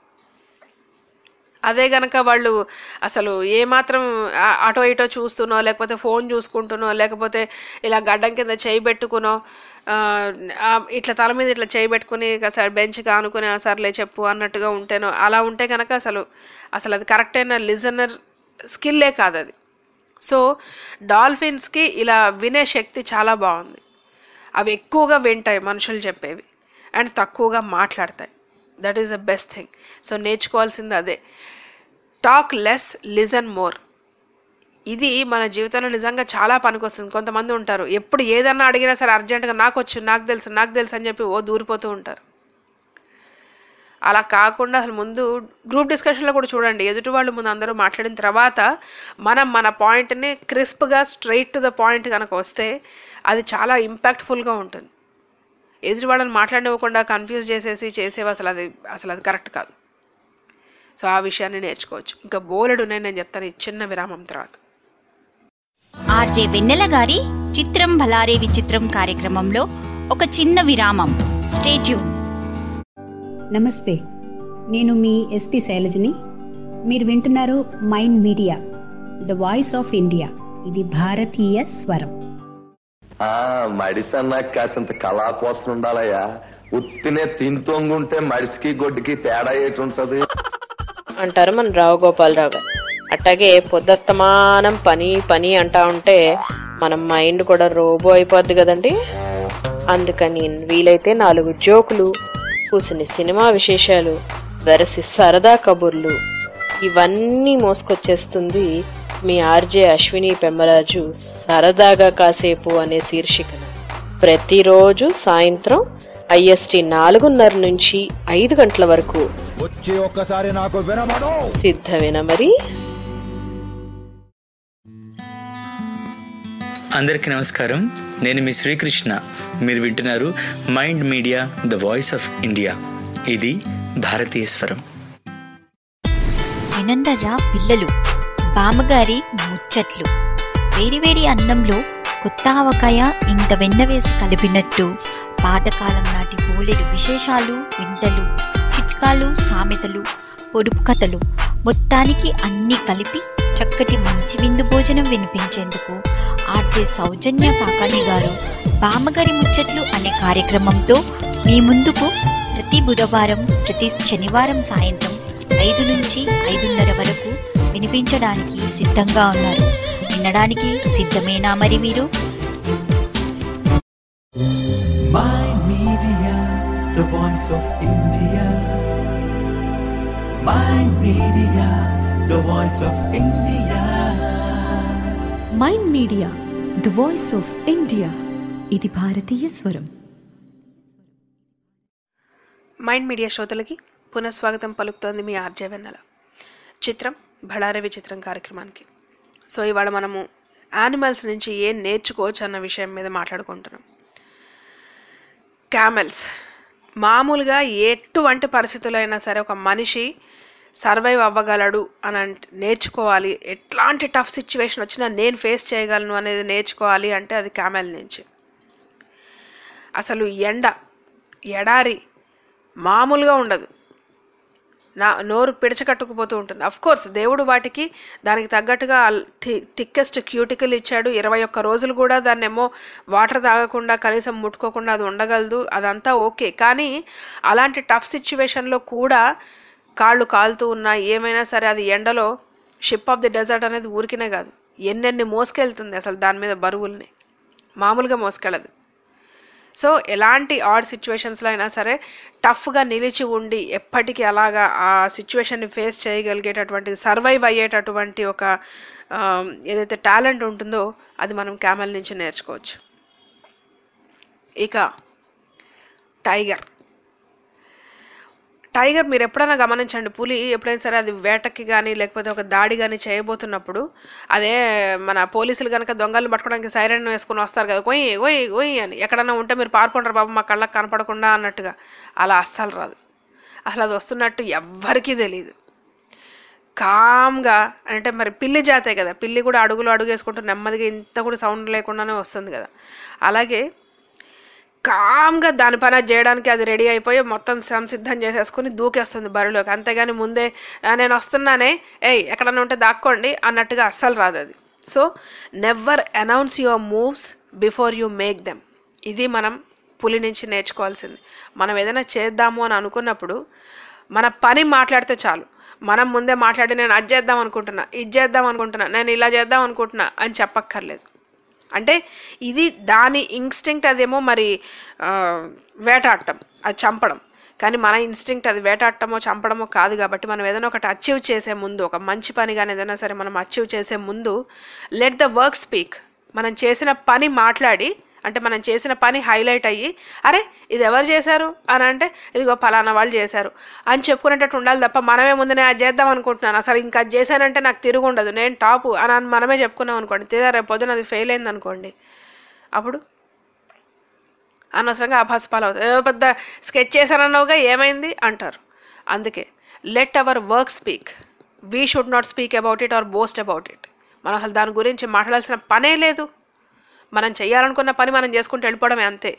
అదే గనక వాళ్ళు అసలు ఏమాత్రం ఆ- అటో ఇటో చూస్తునో లేకపోతే ఫోన్ చూసుకుంటునో లేకపోతే ఇలా గడ్డం కింద చేయి పెట్టుకునో ఆ, ఆ, ఇట్లా తల మీద ఇట్లా చేయి పెట్టుకుని సార్ బెంచ్కి ఆనుకుని "ఆ, సర్లే చెప్పు అన్నట్టుగా ఉంటేనో అలా ఉంటే కనుక అసలు అసలు అది కరెక్ట్ అయిన లిజనర్ స్కిల్లే కాదు అది సో డాల్ఫిన్స్కి ఇలా వినే శక్తి చాలా బాగుంది అవి ఎక్కువగా వింటాయి మనుషులు చెప్పేవి అండ్ తక్కువగా మాట్లాడతాయి that is the best thing so నేర్చుకోవాల్సింది అదే టాక్ లెస్ లిజన్ మోర్ ఇది మన జీవితంలో నిజంగా చాలా పనికొస్తుంది కొంతమంది ఉంటారు ఎప్పుడు ఏదన్నా అడిగినా సరే అర్జెంటుగా నాకు వచ్చు నాకు తెలుసు నాకు తెలుసు అని చెప్పి ఓ దూరిపోతూ ఉంటారు అలా కాకుండా అసలు ముందు గ్రూప్ డిస్కషన్లో కూడా చూడండి ఎదుటి వాళ్ళు ముందు అందరూ మాట్లాడిన తర్వాత మనం మన పాయింట్ని క్రిస్ప్గా స్ట్రైట్ టు ద పాయింట్ కనుక వస్తే అది చాలా ఇంపాక్ట్ఫుల్గా ఉంటుంది ఎదుటి వాళ్ళని మాట్లాడనివ్వకుండా కన్ఫ్యూజ్ చేసేసి చేసేవి అసలు అది అసలు అది కరెక్ట్ కాదు సో ఆ విషయాన్ని నేర్చుకోవచ్చు ఇంకా బోలెడు ఉన్నాయి నేను చెప్తాను ఈ చిన్న విరామం తర్వాత ఆర్జే వెన్నెల గారి చిత్రం భలారే విచిత్రం కార్యక్రమంలో ఒక చిన్న విరామం స్టేట్యూన్ నమస్తే నేను మీ ఎస్పి శైలజని మీరు వింటున్నారు mind media the voice of India ఇది భారతీయ స్వరం ఆ మడిసన్నా కాసింత కళా కోసం ఉండాలయ్యా ఉత్తినే తింతోంగుంటే మడిసికి గొడ్డుకి తేడా ఏటి ఉంటది అంటారు మన రావు గోపాలరావు గారు అట్టాగే పొద్దస్తమానం పని పని అంటా ఉంటే మన మైండ్ కూడా రోబో అయిపోద్ది కదండి అందుకని వీలైతే నాలుగు జోకులు కూసిన సినిమా విశేషాలు వెరసి సరదా కబుర్లు ఇవన్నీ మోసుకొచ్చేస్తుంది మీ ఆర్జే అశ్విని పెమ్మరాజు సరదాగా కాసేపు అనే శీర్షికన ప్రతిరోజు సాయంత్రం ఐఎస్టి నాలుగున్నర నుంచి ఐదు గంటల వరకు వచ్చి ఒక్కసారి నాకు వినమను సిద్ధమేనా మరి అందరికీ నమస్కారం నేను మీ శ్రీకృష్ణ మీరు వింటున్నారు mind media the voice of India ఇది భారతీయ స్వరం వినందర్రా పిల్లలు బామ్మగారి ముచ్చట్లు వేడివేడి అన్నంలో కొత్త ఆవకాయ ఇంత వెన్న వేసి కలిపినట్టు పాతకాలం నాటి బోలెడు విశేషాలు వింతలు చిట్కాలు సామెతలు పొడుపు కథలు మొత్తానికి అన్నీ కలిపి చక్కటి మంచి విందు భోజనం వినిపించేందుకు ఆర్జే సౌజన్య పాకాణి గారు బామ్మగారి ముచ్చట్లు అనే కార్యక్రమంతో మీ ముందుకు ప్రతి బుధవారం ప్రతి శనివారం సాయంత్రం ఐదు నుంచి ఐదున్నర వరకు వినిపించడానికి సిద్ధంగా ఉన్నారు వినడానికి సిద్ధమేనా మరి మీరు Mind Media, the voice of India. Mind Media, the voice of India. Mind media the voice of India ఇది భారతీయ స్వరం మైండ్ మీడియా శ్రోతలకి పునఃస్వాగతం పలుకుతోంది మీ ఆర్జే వెన్నెల చిత్రం బళారే విచిత్రం కార్యక్రమానికి సో ఇవాళ మనము యానిమల్స్ నుంచి ఏం నేర్చుకోవచ్చు అన్న విషయం మీద మాట్లాడుకుంటున్నాం క్యామెల్స్ మామూలుగా ఎటువంటి పరిస్థితులైనా సరే ఒక మనిషి సర్వైవ్ అవ్వగలడు అని అంటే నేర్చుకోవాలి ఎట్లాంటి టఫ్ సిచ్యువేషన్ వచ్చినా నేను ఫేస్ చేయగలను అనేది నేర్చుకోవాలి అంటే అది క్యామెల్ నుంచి అసలు ఎండ ఎడారి మామూలుగా ఉండదు నా నోరు పిడచకట్టుకుపోతూ ఉంటుంది అఫ్ కోర్స్ దేవుడు వాటికి దానికి తగ్గట్టుగా థిక్కెస్ట్ క్యూటికల్ ఇచ్చాడు ఇరవై ఒక్క రోజులు కూడా దాన్ని ఏమో వాటర్ తాగకుండా కనీసం ముట్టుకోకుండా అది ఉండగలదు అదంతా ఓకే కానీ అలాంటి టఫ్ సిచ్యువేషన్లో కూడా కాళ్ళు కాలుతూ ఉన్నా ఏమైనా సరే అది ఎండలో షిప్ ఆఫ్ ది డెజర్ట్ అనేది ఊరికినే కాదు ఎన్నెన్ని మోసుకెళ్తుంది అసలు దాని మీద బరువుల్ని మామూలుగా మోసుకెళ్ళదు సో ఎలాంటి ఆడ్ సిచ్యువేషన్స్లో అయినా సరే టఫ్గా నిలిచి ఉండి ఎప్పటికీ అలాగా ఆ సిచ్యువేషన్ని ఫేస్ చేయగలిగేటటువంటి సర్వైవ్ అయ్యేటటువంటి ఒక ఆ, ఏదైతే టాలెంట్ ఉంటుందో అది మనం క్యామెల్ నుంచి నేర్చుకోవచ్చు ఇక టైగర్ టైగర్ మీరు ఎప్పుడైనా గమనించండి పులి ఎప్పుడైనా సరే అది వేటకి కానీ లేకపోతే ఒక దాడి కానీ చేయబోతున్నప్పుడు అదే మన పోలీసులు కనుక దొంగలను పట్టుకోవడానికి సైరన్ వేసుకుని వస్తారు కదా కొయ్యి కొయ్యి కొయ్యి అని ఎక్కడన్నా ఉంటే మీరు పారిపోంటారు బాబు మా కళ్ళకి కనపడకుండా అన్నట్టుగా అలా అస్సలు రాదు అసలు అది వస్తున్నట్టు ఎవ్వరికీ తెలియదు కామ్గా అంటే మరి పిల్లి జాతే కదా పిల్లి కూడా అడుగులు అడుగు వేసుకుంటూ నెమ్మదిగా ఇంత కూడా సౌండ్ లేకుండానే వస్తుంది కదా అలాగే కామ్గా దాని పని అది చేయడానికి అది రెడీ అయిపోయి మొత్తం సంసిద్ధం చేసేసుకుని దూకేస్తుంది బరిలోకి అంతేగాని ముందే "ఆ, నేను వస్తున్నానే ఏయ్ ఎక్కడన్నా ఉంటే దాక్కోండి అన్నట్టుగా అస్సలు రాదు అది so never announce your moves before you make them ఇది మనం పులి నుంచి నేర్చుకోవాల్సింది మనం ఏదైనా చేద్దాము అని అనుకున్నప్పుడు మన పని మాట్లాడితే చాలు మనం ముందే మాట్లాడి నేను అది చేద్దాం అనుకుంటున్నా ఇది చేద్దాం అనుకుంటున్నా నేను ఇలా చేద్దాం అనుకుంటున్నా అని చెప్పక్కర్లేదు అంటే ఇది దాని ఇన్స్టింక్ట్ అదేమో మరి ఆ, వేటాడటం అది చంపడం కానీ మన ఇన్స్టింక్ట్ అది వేటాడటమో చంపడమో కాదు కాబట్టి మనం ఏదైనా ఒకటి అచీవ్ చేసే ముందు ఒక మంచి పని కానీ ఏదైనా సరే మనం అచీవ్ చేసే ముందు లెట్ ద వర్క్ స్పీక్ మనం చేసిన పని మాట్లాడి అంటే మనం చేసిన పని హైలైట్ అయ్యి అరే ఇది ఎవరు చేశారు అని అంటే ఇదిగో పలానా వాళ్ళు చేశారు అని చెప్పుకునేటట్టు ఉండాలి తప్ప మనమే ముందు నేను అది చేద్దాం అనుకుంటున్నాను అసలు ఇంకా అది చేశానంటే నాకు తిరుగు ఉండదు నేను టాపు అని అని మనమే చెప్పుకున్నాం అనుకోండి తీరా రేపు పొద్దున అది ఫెయిల్ అయింది అనుకోండి అప్పుడు అనవసరంగా అభాసపాలు అవుతాయి ఏదో పెద్ద స్కెచ్ చేశానన్నావుగా ఏమైంది అంటారు అందుకే let our work speak we should not speak about it or boast about it మనం అసలు దాని గురించి మాట్లాడాల్సిన పనే లేదు మనం చేయాలనుకున్న పని మనం చేసుకుంటూ వెళ్ళిపోవడమే అంతే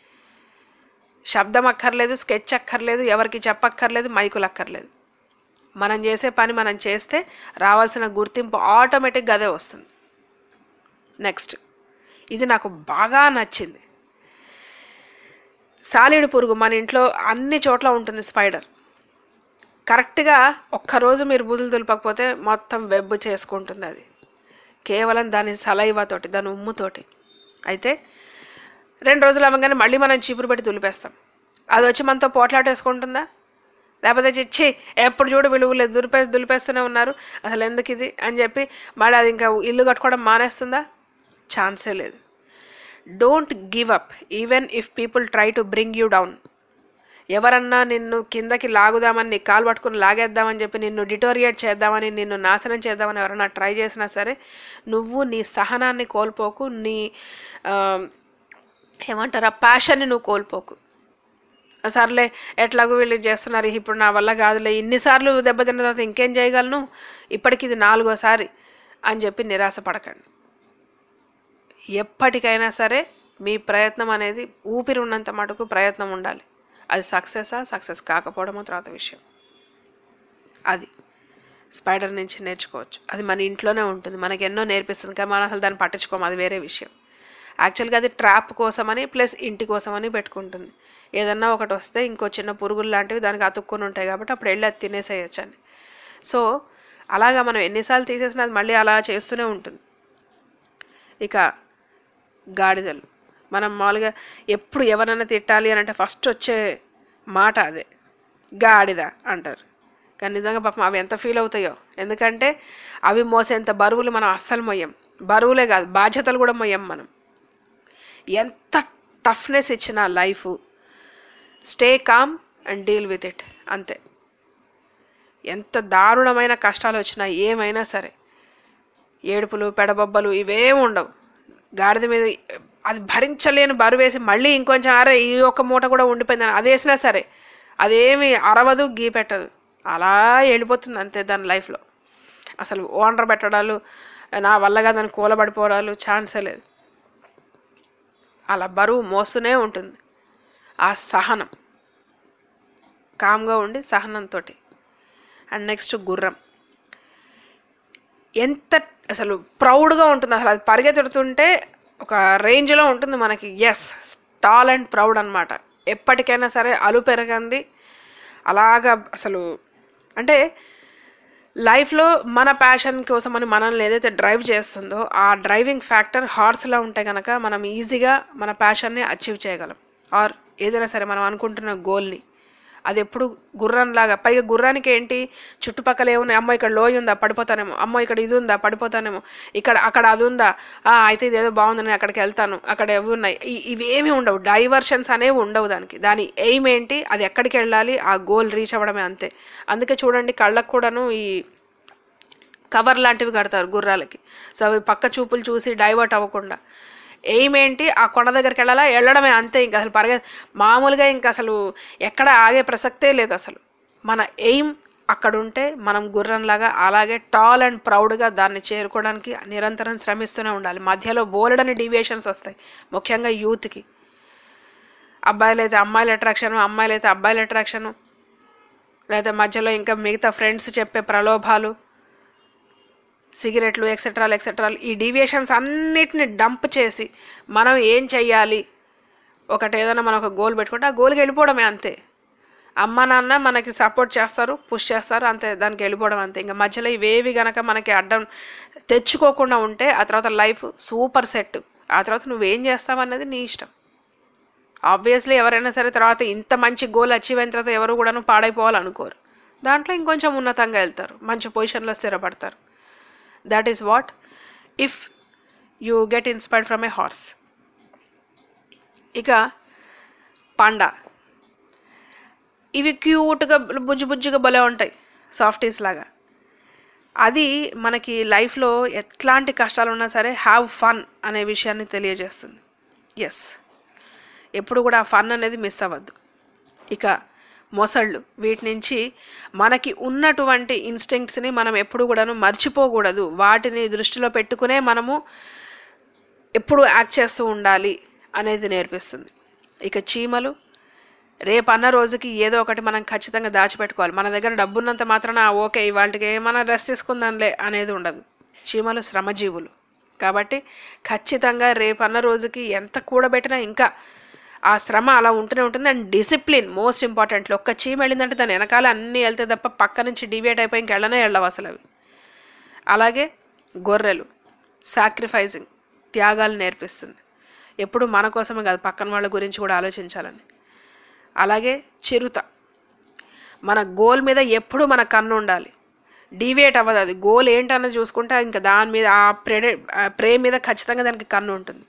శబ్దం అక్కర్లేదు స్కెచ్ అక్కర్లేదు ఎవరికి చెప్పక్కర్లేదు మైకులు అక్కర్లేదు మనం చేసే పని మనం చేస్తే రావాల్సిన గుర్తింపు ఆటోమేటిక్గా అదే వస్తుంది నెక్స్ట్ ఇది నాకు బాగా నచ్చింది సాలిడ్ పురుగు మన ఇంట్లో అన్ని చోట్ల ఉంటుంది స్పైడర్ కరెక్ట్గా ఒక్కరోజు మీరు బుజులు దులపకపోతే మొత్తం వెబ్ చేసుకుంటుంది అది కేవలం దాని సలైవాతోటి దాని ఉమ్ముతోటి అయితే రెండు రోజులు అవ్వగానే మళ్ళీ మనం చీపురు పెట్టి దులిపేస్తాం అది వచ్చి మనతో పోట్లాటేసుకుంటుందా లేకపోతే చిచ్చి ఎప్పుడు చూడు విలువలేదు దులిపే దులిపేస్తూనే ఉన్నారు అసలు ఎందుకు ఇది అని చెప్పి మళ్ళీ అది ఇంకా ఇల్లు కట్టుకోవడం మానేస్తుందా ఛాన్సే లేదు don't give up even if people try to bring you down ఎవరన్నా నిన్ను కిందకి లాగుదామని నీ కాలు పట్టుకుని లాగేద్దామని చెప్పి నిన్ను డిటోరియేట్ చేద్దామని నిన్ను నాశనం చేద్దామని ఎవరైనా ట్రై చేసినా సరే నువ్వు నీ సహనాన్ని కోల్పోకు నీ ఆ, ఏమంటారు ఆ ప్యాషన్ని నువ్వు కోల్పోకు సర్లే ఎట్లాగో వీళ్ళు చేస్తున్నారు ఇప్పుడు నా వల్ల కాదులే ఇన్నిసార్లు దెబ్బతిన్న తర్వాత ఇంకేం చేయగలను ఇప్పటికి ఇది నాలుగోసారి అని చెప్పి నిరాశ పడకండి ఎప్పటికైనా సరే మీ ప్రయత్నం అనేది ఊపిరి ఉన్నంత మటుకు ప్రయత్నం ఉండాలి అది సక్సెసా సక్సెస్ కాకపోవడమో తర్వాత విషయం అది స్పైడర్ నుంచి నేర్చుకోవచ్చు అది మన ఇంట్లోనే ఉంటుంది మనకి ఎన్నో నేర్పిస్తుంది కానీ మనం అసలు దాన్ని పట్టించుకోము అది వేరే విషయం యాక్చువల్గా అది ట్రాప్ కోసమని ప్లస్ ఇంటి కోసమని పెట్టుకుంటుంది ఏదన్నా ఒకటి వస్తే ఇంకో చిన్న పురుగులు లాంటివి దానికి అతుక్కొని ఉంటాయి కాబట్టి అప్పుడు వెళ్ళి అది తినేసేయచ్చు అని సో అలాగా మనం ఎన్నిసార్లు తీసేసినా అది మళ్ళీ అలా చేస్తూనే ఉంటుంది ఇక గాడిదలు మనం మామూలుగా ఎప్పుడు ఎవరైనా తిట్టాలి అని అంటే ఫస్ట్ వచ్చే మాట అదే గాడిద అంటారు కానీ నిజంగా పాపం అవి ఎంత ఫీల్ అవుతాయో ఎందుకంటే అవి మోసేంత బరువులు మనం అస్సలు మొయ్యం బరువులే కాదు బాధ్యతలు కూడా మొయ్యం మనం ఎంత టఫ్నెస్ ఇచ్చిన life stay calm and deal with it అంతే ఎంత దారుణమైన కష్టాలు వచ్చినా ఏమైనా సరే ఏడుపులు పెడబొబ్బలు ఇవేం ఉండవు గాడిద మీద అది భరించలేని బరువు వేసి మళ్ళీ ఇంకొంచెం అరే ఈ ఒక్క మూట కూడా ఉండిపోయిందని అది వేసినా సరే అదేమి అరవదు గీ పెట్టదు అలా వెళ్ళిపోతుంది అంతే దాని లైఫ్లో అసలు ఓనర్ పెట్టడాలు నా వల్లగా దాన్ని కూలబడిపోవడాలు ఛాన్సే లేదు అలా బరువు మోస్తూనే ఉంటుంది ఆ సహనం కామ్గా ఉండి సహనంతో అండ్ నెక్స్ట్ గుర్రం ఎంత అసలు ప్రౌడ్గా ఉంటుంది అసలు అది పరిగెత్తుతుంటే ఒక రేంజ్లో ఉంటుంది మనకి ఎస్ టాల్ అండ్ ప్రౌడ్ అనమాట ఎప్పటికైనా సరే అలు పెరగంది అలాగా అసలు అంటే లైఫ్లో మన ప్యాషన్ కోసం అని మనల్ని ఏదైతే డ్రైవ్ చేస్తుందో ఆ డ్రైవింగ్ ఫ్యాక్టర్ హార్స్లా ఉంటే కనుక మనం ఈజీగా మన ప్యాషన్ని అచీవ్ చేయగలం ఆర్ ఏదైనా సరే మనం అనుకుంటున్న గోల్ని అది ఎప్పుడు గుర్రంలాగా పైగా గుర్రానికి ఏంటి చుట్టుపక్కల ఏమున్నాయి అమ్మో ఇక్కడ లోయ ఉందా పడిపోతానేమో అమ్మో ఇక్కడ ఇది ఉందా పడిపోతానేమో ఇక్కడ అక్కడ అది ఉందా ఆ, అయితే ఇదేదో బాగుంది నేను అక్కడికి వెళ్తాను అక్కడ ఎవి ఉన్నాయి ఇ- ఇవేమీ ఉండవు డైవర్షన్స్ అనేవి ఉండవు దానికి దాని ఎయిమ్ ఏంటి అది ఎక్కడికి వెళ్ళాలి ఆ గోల్ రీచ్ అవ్వడమే అంతే అందుకే చూడండి కళ్ళకు కూడాను ఈ కవర్ లాంటివి కడతారు గుర్రాలకి సో అవి పక్క చూపులు చూసి డైవర్ట్ అవ్వకుండా ఎయిమ్ ఏంటి ఆ కొండ దగ్గరికి వెళ్ళాలా వెళ్ళడమే అంతే ఇంకా అసలు పరగ మామూలుగా ఇంకా అసలు ఎక్కడ ఆగే ప్రసక్తే లేదు అసలు మన ఎయిమ్ అక్కడ ఉంటే మనం గుర్రంలాగా అలాగే టాల్ అండ్ ప్రౌడ్గా దాన్ని చేరుకోవడానికి నిరంతరం శ్రమిస్తూనే ఉండాలి మధ్యలో బోలెడని డీవియేషన్స్ వస్తాయి ముఖ్యంగా యూత్కి అబ్బాయిలు అయితే అమ్మాయిల అట్రాక్షను అమ్మాయిలు అయితే అబ్బాయిల అట్రాక్షను లేదా మధ్యలో ఇంకా మిగతా ఫ్రెండ్స్ చెప్పే ప్రలోభాలు సిగరెట్లు ఎక్సెట్రాలు ఎక్సెట్రాలు ఈ డీవియేషన్స్ అన్నిటిని డంప్ చేసి మనం ఏం చెయ్యాలి ఒకటి ఏదైనా మనం ఒక గోల్ పెట్టుకుంటే ఆ గోల్కి వెళ్ళిపోవడమే అంతే అమ్మ నాన్న మనకి సపోర్ట్ చేస్తారు పుష్ చేస్తారు అంతే దానికి వెళ్ళిపోవడం అంతే ఇంకా మధ్యలో ఇవేవి గనక మనకి అడ్డం తెచ్చుకోకుండా ఉంటే ఆ తర్వాత లైఫ్ సూపర్ సెట్ ఆ తర్వాత నువ్వేం చేస్తావు అన్నది నీ ఇష్టం ఆబ్వియస్లీ ఎవరైనా సరే తర్వాత ఇంత మంచి గోల్ అచీవ్ అయిన తర్వాత ఎవరు కూడాను పాడైపోవాలనుకోరు దాంట్లో ఇంకొంచెం ఉన్నతంగా వెళ్తారు మంచి పొజిషన్లో స్థిరపడతారు that is what if you get inspired from a horse ఇక పండా ఇవి క్యూట్గా బుజ్జి బుజ్జిగా భలే ఉంటాయి సాఫ్టీస్ లాగా అది మనకి లైఫ్లో ఎట్లాంటి కష్టాలు ఉన్నా సరే హ్యావ్ ఫన్ అనే విషయాన్ని తెలియజేస్తుంది ఎస్ ఎప్పుడు కూడా ఆ ఫన్ అనేది మిస్ అవ్వద్దు ఇక మొసళ్ళు వీటి నుంచి మనకి ఉన్నటువంటి ఇన్స్టింక్ట్స్ని మనం ఎప్పుడు కూడాను మర్చిపోకూడదు వాటిని దృష్టిలో పెట్టుకునే మనము ఎప్పుడు యాక్ట్ చేస్తూ ఉండాలి అనేది నేర్పిస్తుంది ఇక చీమలు రేపు అన్న రోజుకి ఏదో ఒకటి మనం ఖచ్చితంగా దాచిపెట్టుకోవాలి మన దగ్గర డబ్బున్నంత మాత్రాన "ఆ, ఓకే ఇవాళకి ఏమైనా రెస్ట్ తీసుకుందాంలే అనేది ఉండదు చీమలు శ్రమజీవులు కాబట్టి ఖచ్చితంగా రేపు అన్న రోజుకి ఎంత కూడబెట్టినా ఇంకా ఆ శ్రమ అలా ఉంటూనే ఉంటుంది అండ్ డిసిప్లిన్ మోస్ట్ ఇంపార్టెంట్ ఒక్క చీమ వెళ్ళిందంటే దాని వెనకాల అన్నీ వెళ్తే తప్ప పక్క నుంచి డివియేట్ అయిపోయి ఇంకెళ్ళనే వెళ్ళవు అసలు అవి అలాగే గొర్రెలు సాక్రిఫైసింగ్ త్యాగాలు నేర్పిస్తుంది ఎప్పుడు మన కోసమే కాదు పక్కన వాళ్ళ గురించి కూడా ఆలోచించాలని అలాగే చిరుత మన గోల్ మీద ఎప్పుడు మన కన్ను ఉండాలి డీవియేట్ అవ్వదు అది గోల్ ఏంటన్నది చూసుకుంటే ఇంకా దాని మీద ఆ ప్రెడే ప్రే మీద ఖచ్చితంగా దానికి కన్ను ఉంటుంది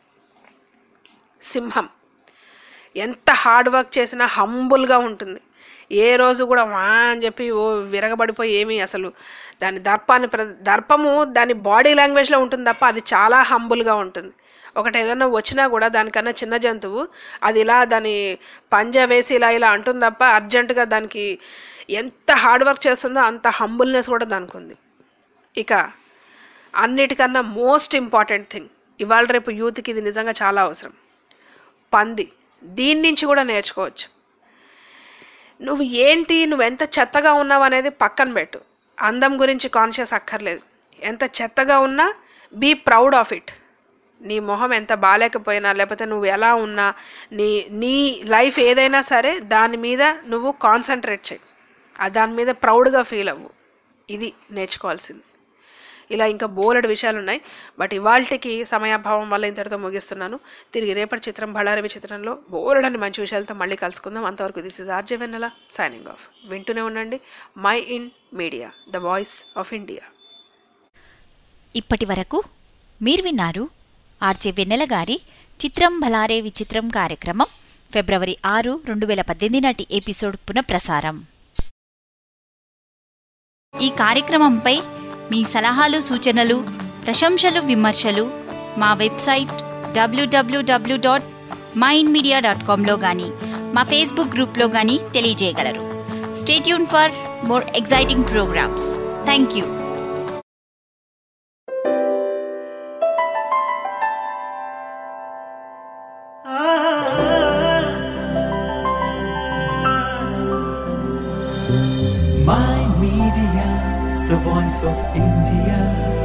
సింహం ఎంత హార్డ్ వర్క్ చేసినా హంబుల్గా ఉంటుంది ఏ రోజు కూడా వా అని చెప్పి ఓ విరగబడిపోయి ఏమీ అసలు దాని దర్పాన్ని ప్ర దర్పము దాని బాడీ లాంగ్వేజ్లో ఉంటుంది తప్ప అది చాలా హంబుల్గా ఉంటుంది ఒకటి ఏదైనా వచ్చినా కూడా దానికన్నా చిన్న జంతువు అది ఇలా దాని పంజా వేసి ఇలా ఇలా అంటుంది తప్ప అర్జెంటుగా దానికి ఎంత హార్డ్ వర్క్ చేస్తుందో అంత హంబుల్నెస్ కూడా దానికి ఉంది ఇక అన్నిటికన్నా మోస్ట్ ఇంపార్టెంట్ థింగ్ ఇవాళ రేపు యూత్కి ఇది నిజంగా చాలా అవసరం పంది దీని నుంచి కూడా నేర్చుకోవచ్చు నువ్వు ఏంటి నువ్వు ఎంత చెత్తగా ఉన్నావు అనేది పక్కన పెట్టు అందం గురించి కాన్షియస్ అక్కర్లేదు ఎంత చెత్తగా ఉన్నా బీ ప్రౌడ్ ఆఫ్ ఇట్ నీ మొహం ఎంత బాగాలేకపోయినా లేకపోతే నువ్వు ఎలా ఉన్నా నీ నీ లైఫ్ ఏదైనా సరే దాని మీద నువ్వు కాన్సన్ట్రేట్ చేయి ఆ దాని మీద ప్రౌడ్గా ఫీల్ అవ్వు ఇది నేర్చుకోవాల్సింది ఇలా ఇంకా బోలెడు విషయాలు ఉన్నాయి బట్ ఇవాళకి సమయాభావం వల్ల ఇంతటితో ముగిస్తున్నాను తిరిగి రేపటి చిత్రం బళ్ళారవి చిత్రంలో బోలెడని మంచి విషయాలతో మళ్ళీ కలుసుకుందాం అంతవరకు this is RJ Vennela signing off వింటూనే ఉండండి mind media the voice of India ఇప్పటి వరకు మీరు విన్నారు ఆర్జే వెన్నెల గారి చిత్రం భలారే విచిత్రం కార్యక్రమం ఫిబ్రవరి ఆరు రెండు వేల పద్దెనిమిది నాటి ఎపిసోడ్ పునఃప్రసారం ఈ కార్యక్రమంపై మీ సలహాలు సూచనలు ప్రశంసలు విమర్శలు మా వెబ్సైట్ డబ్ల్యూడబ్ల్యూడబ్ల్యూ డాట్ మైండ్ మీడియా డాట్ కామ్లో కానీ మా ఫేస్బుక్ గ్రూప్లో కానీ తెలియజేయగలరు stay tuned for more exciting programmes thank you My Media, the voice of India.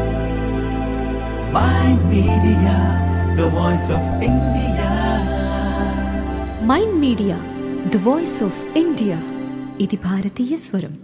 My Media, the voice of India. Mind media the voice of India ఇది భారతీయ స్వరం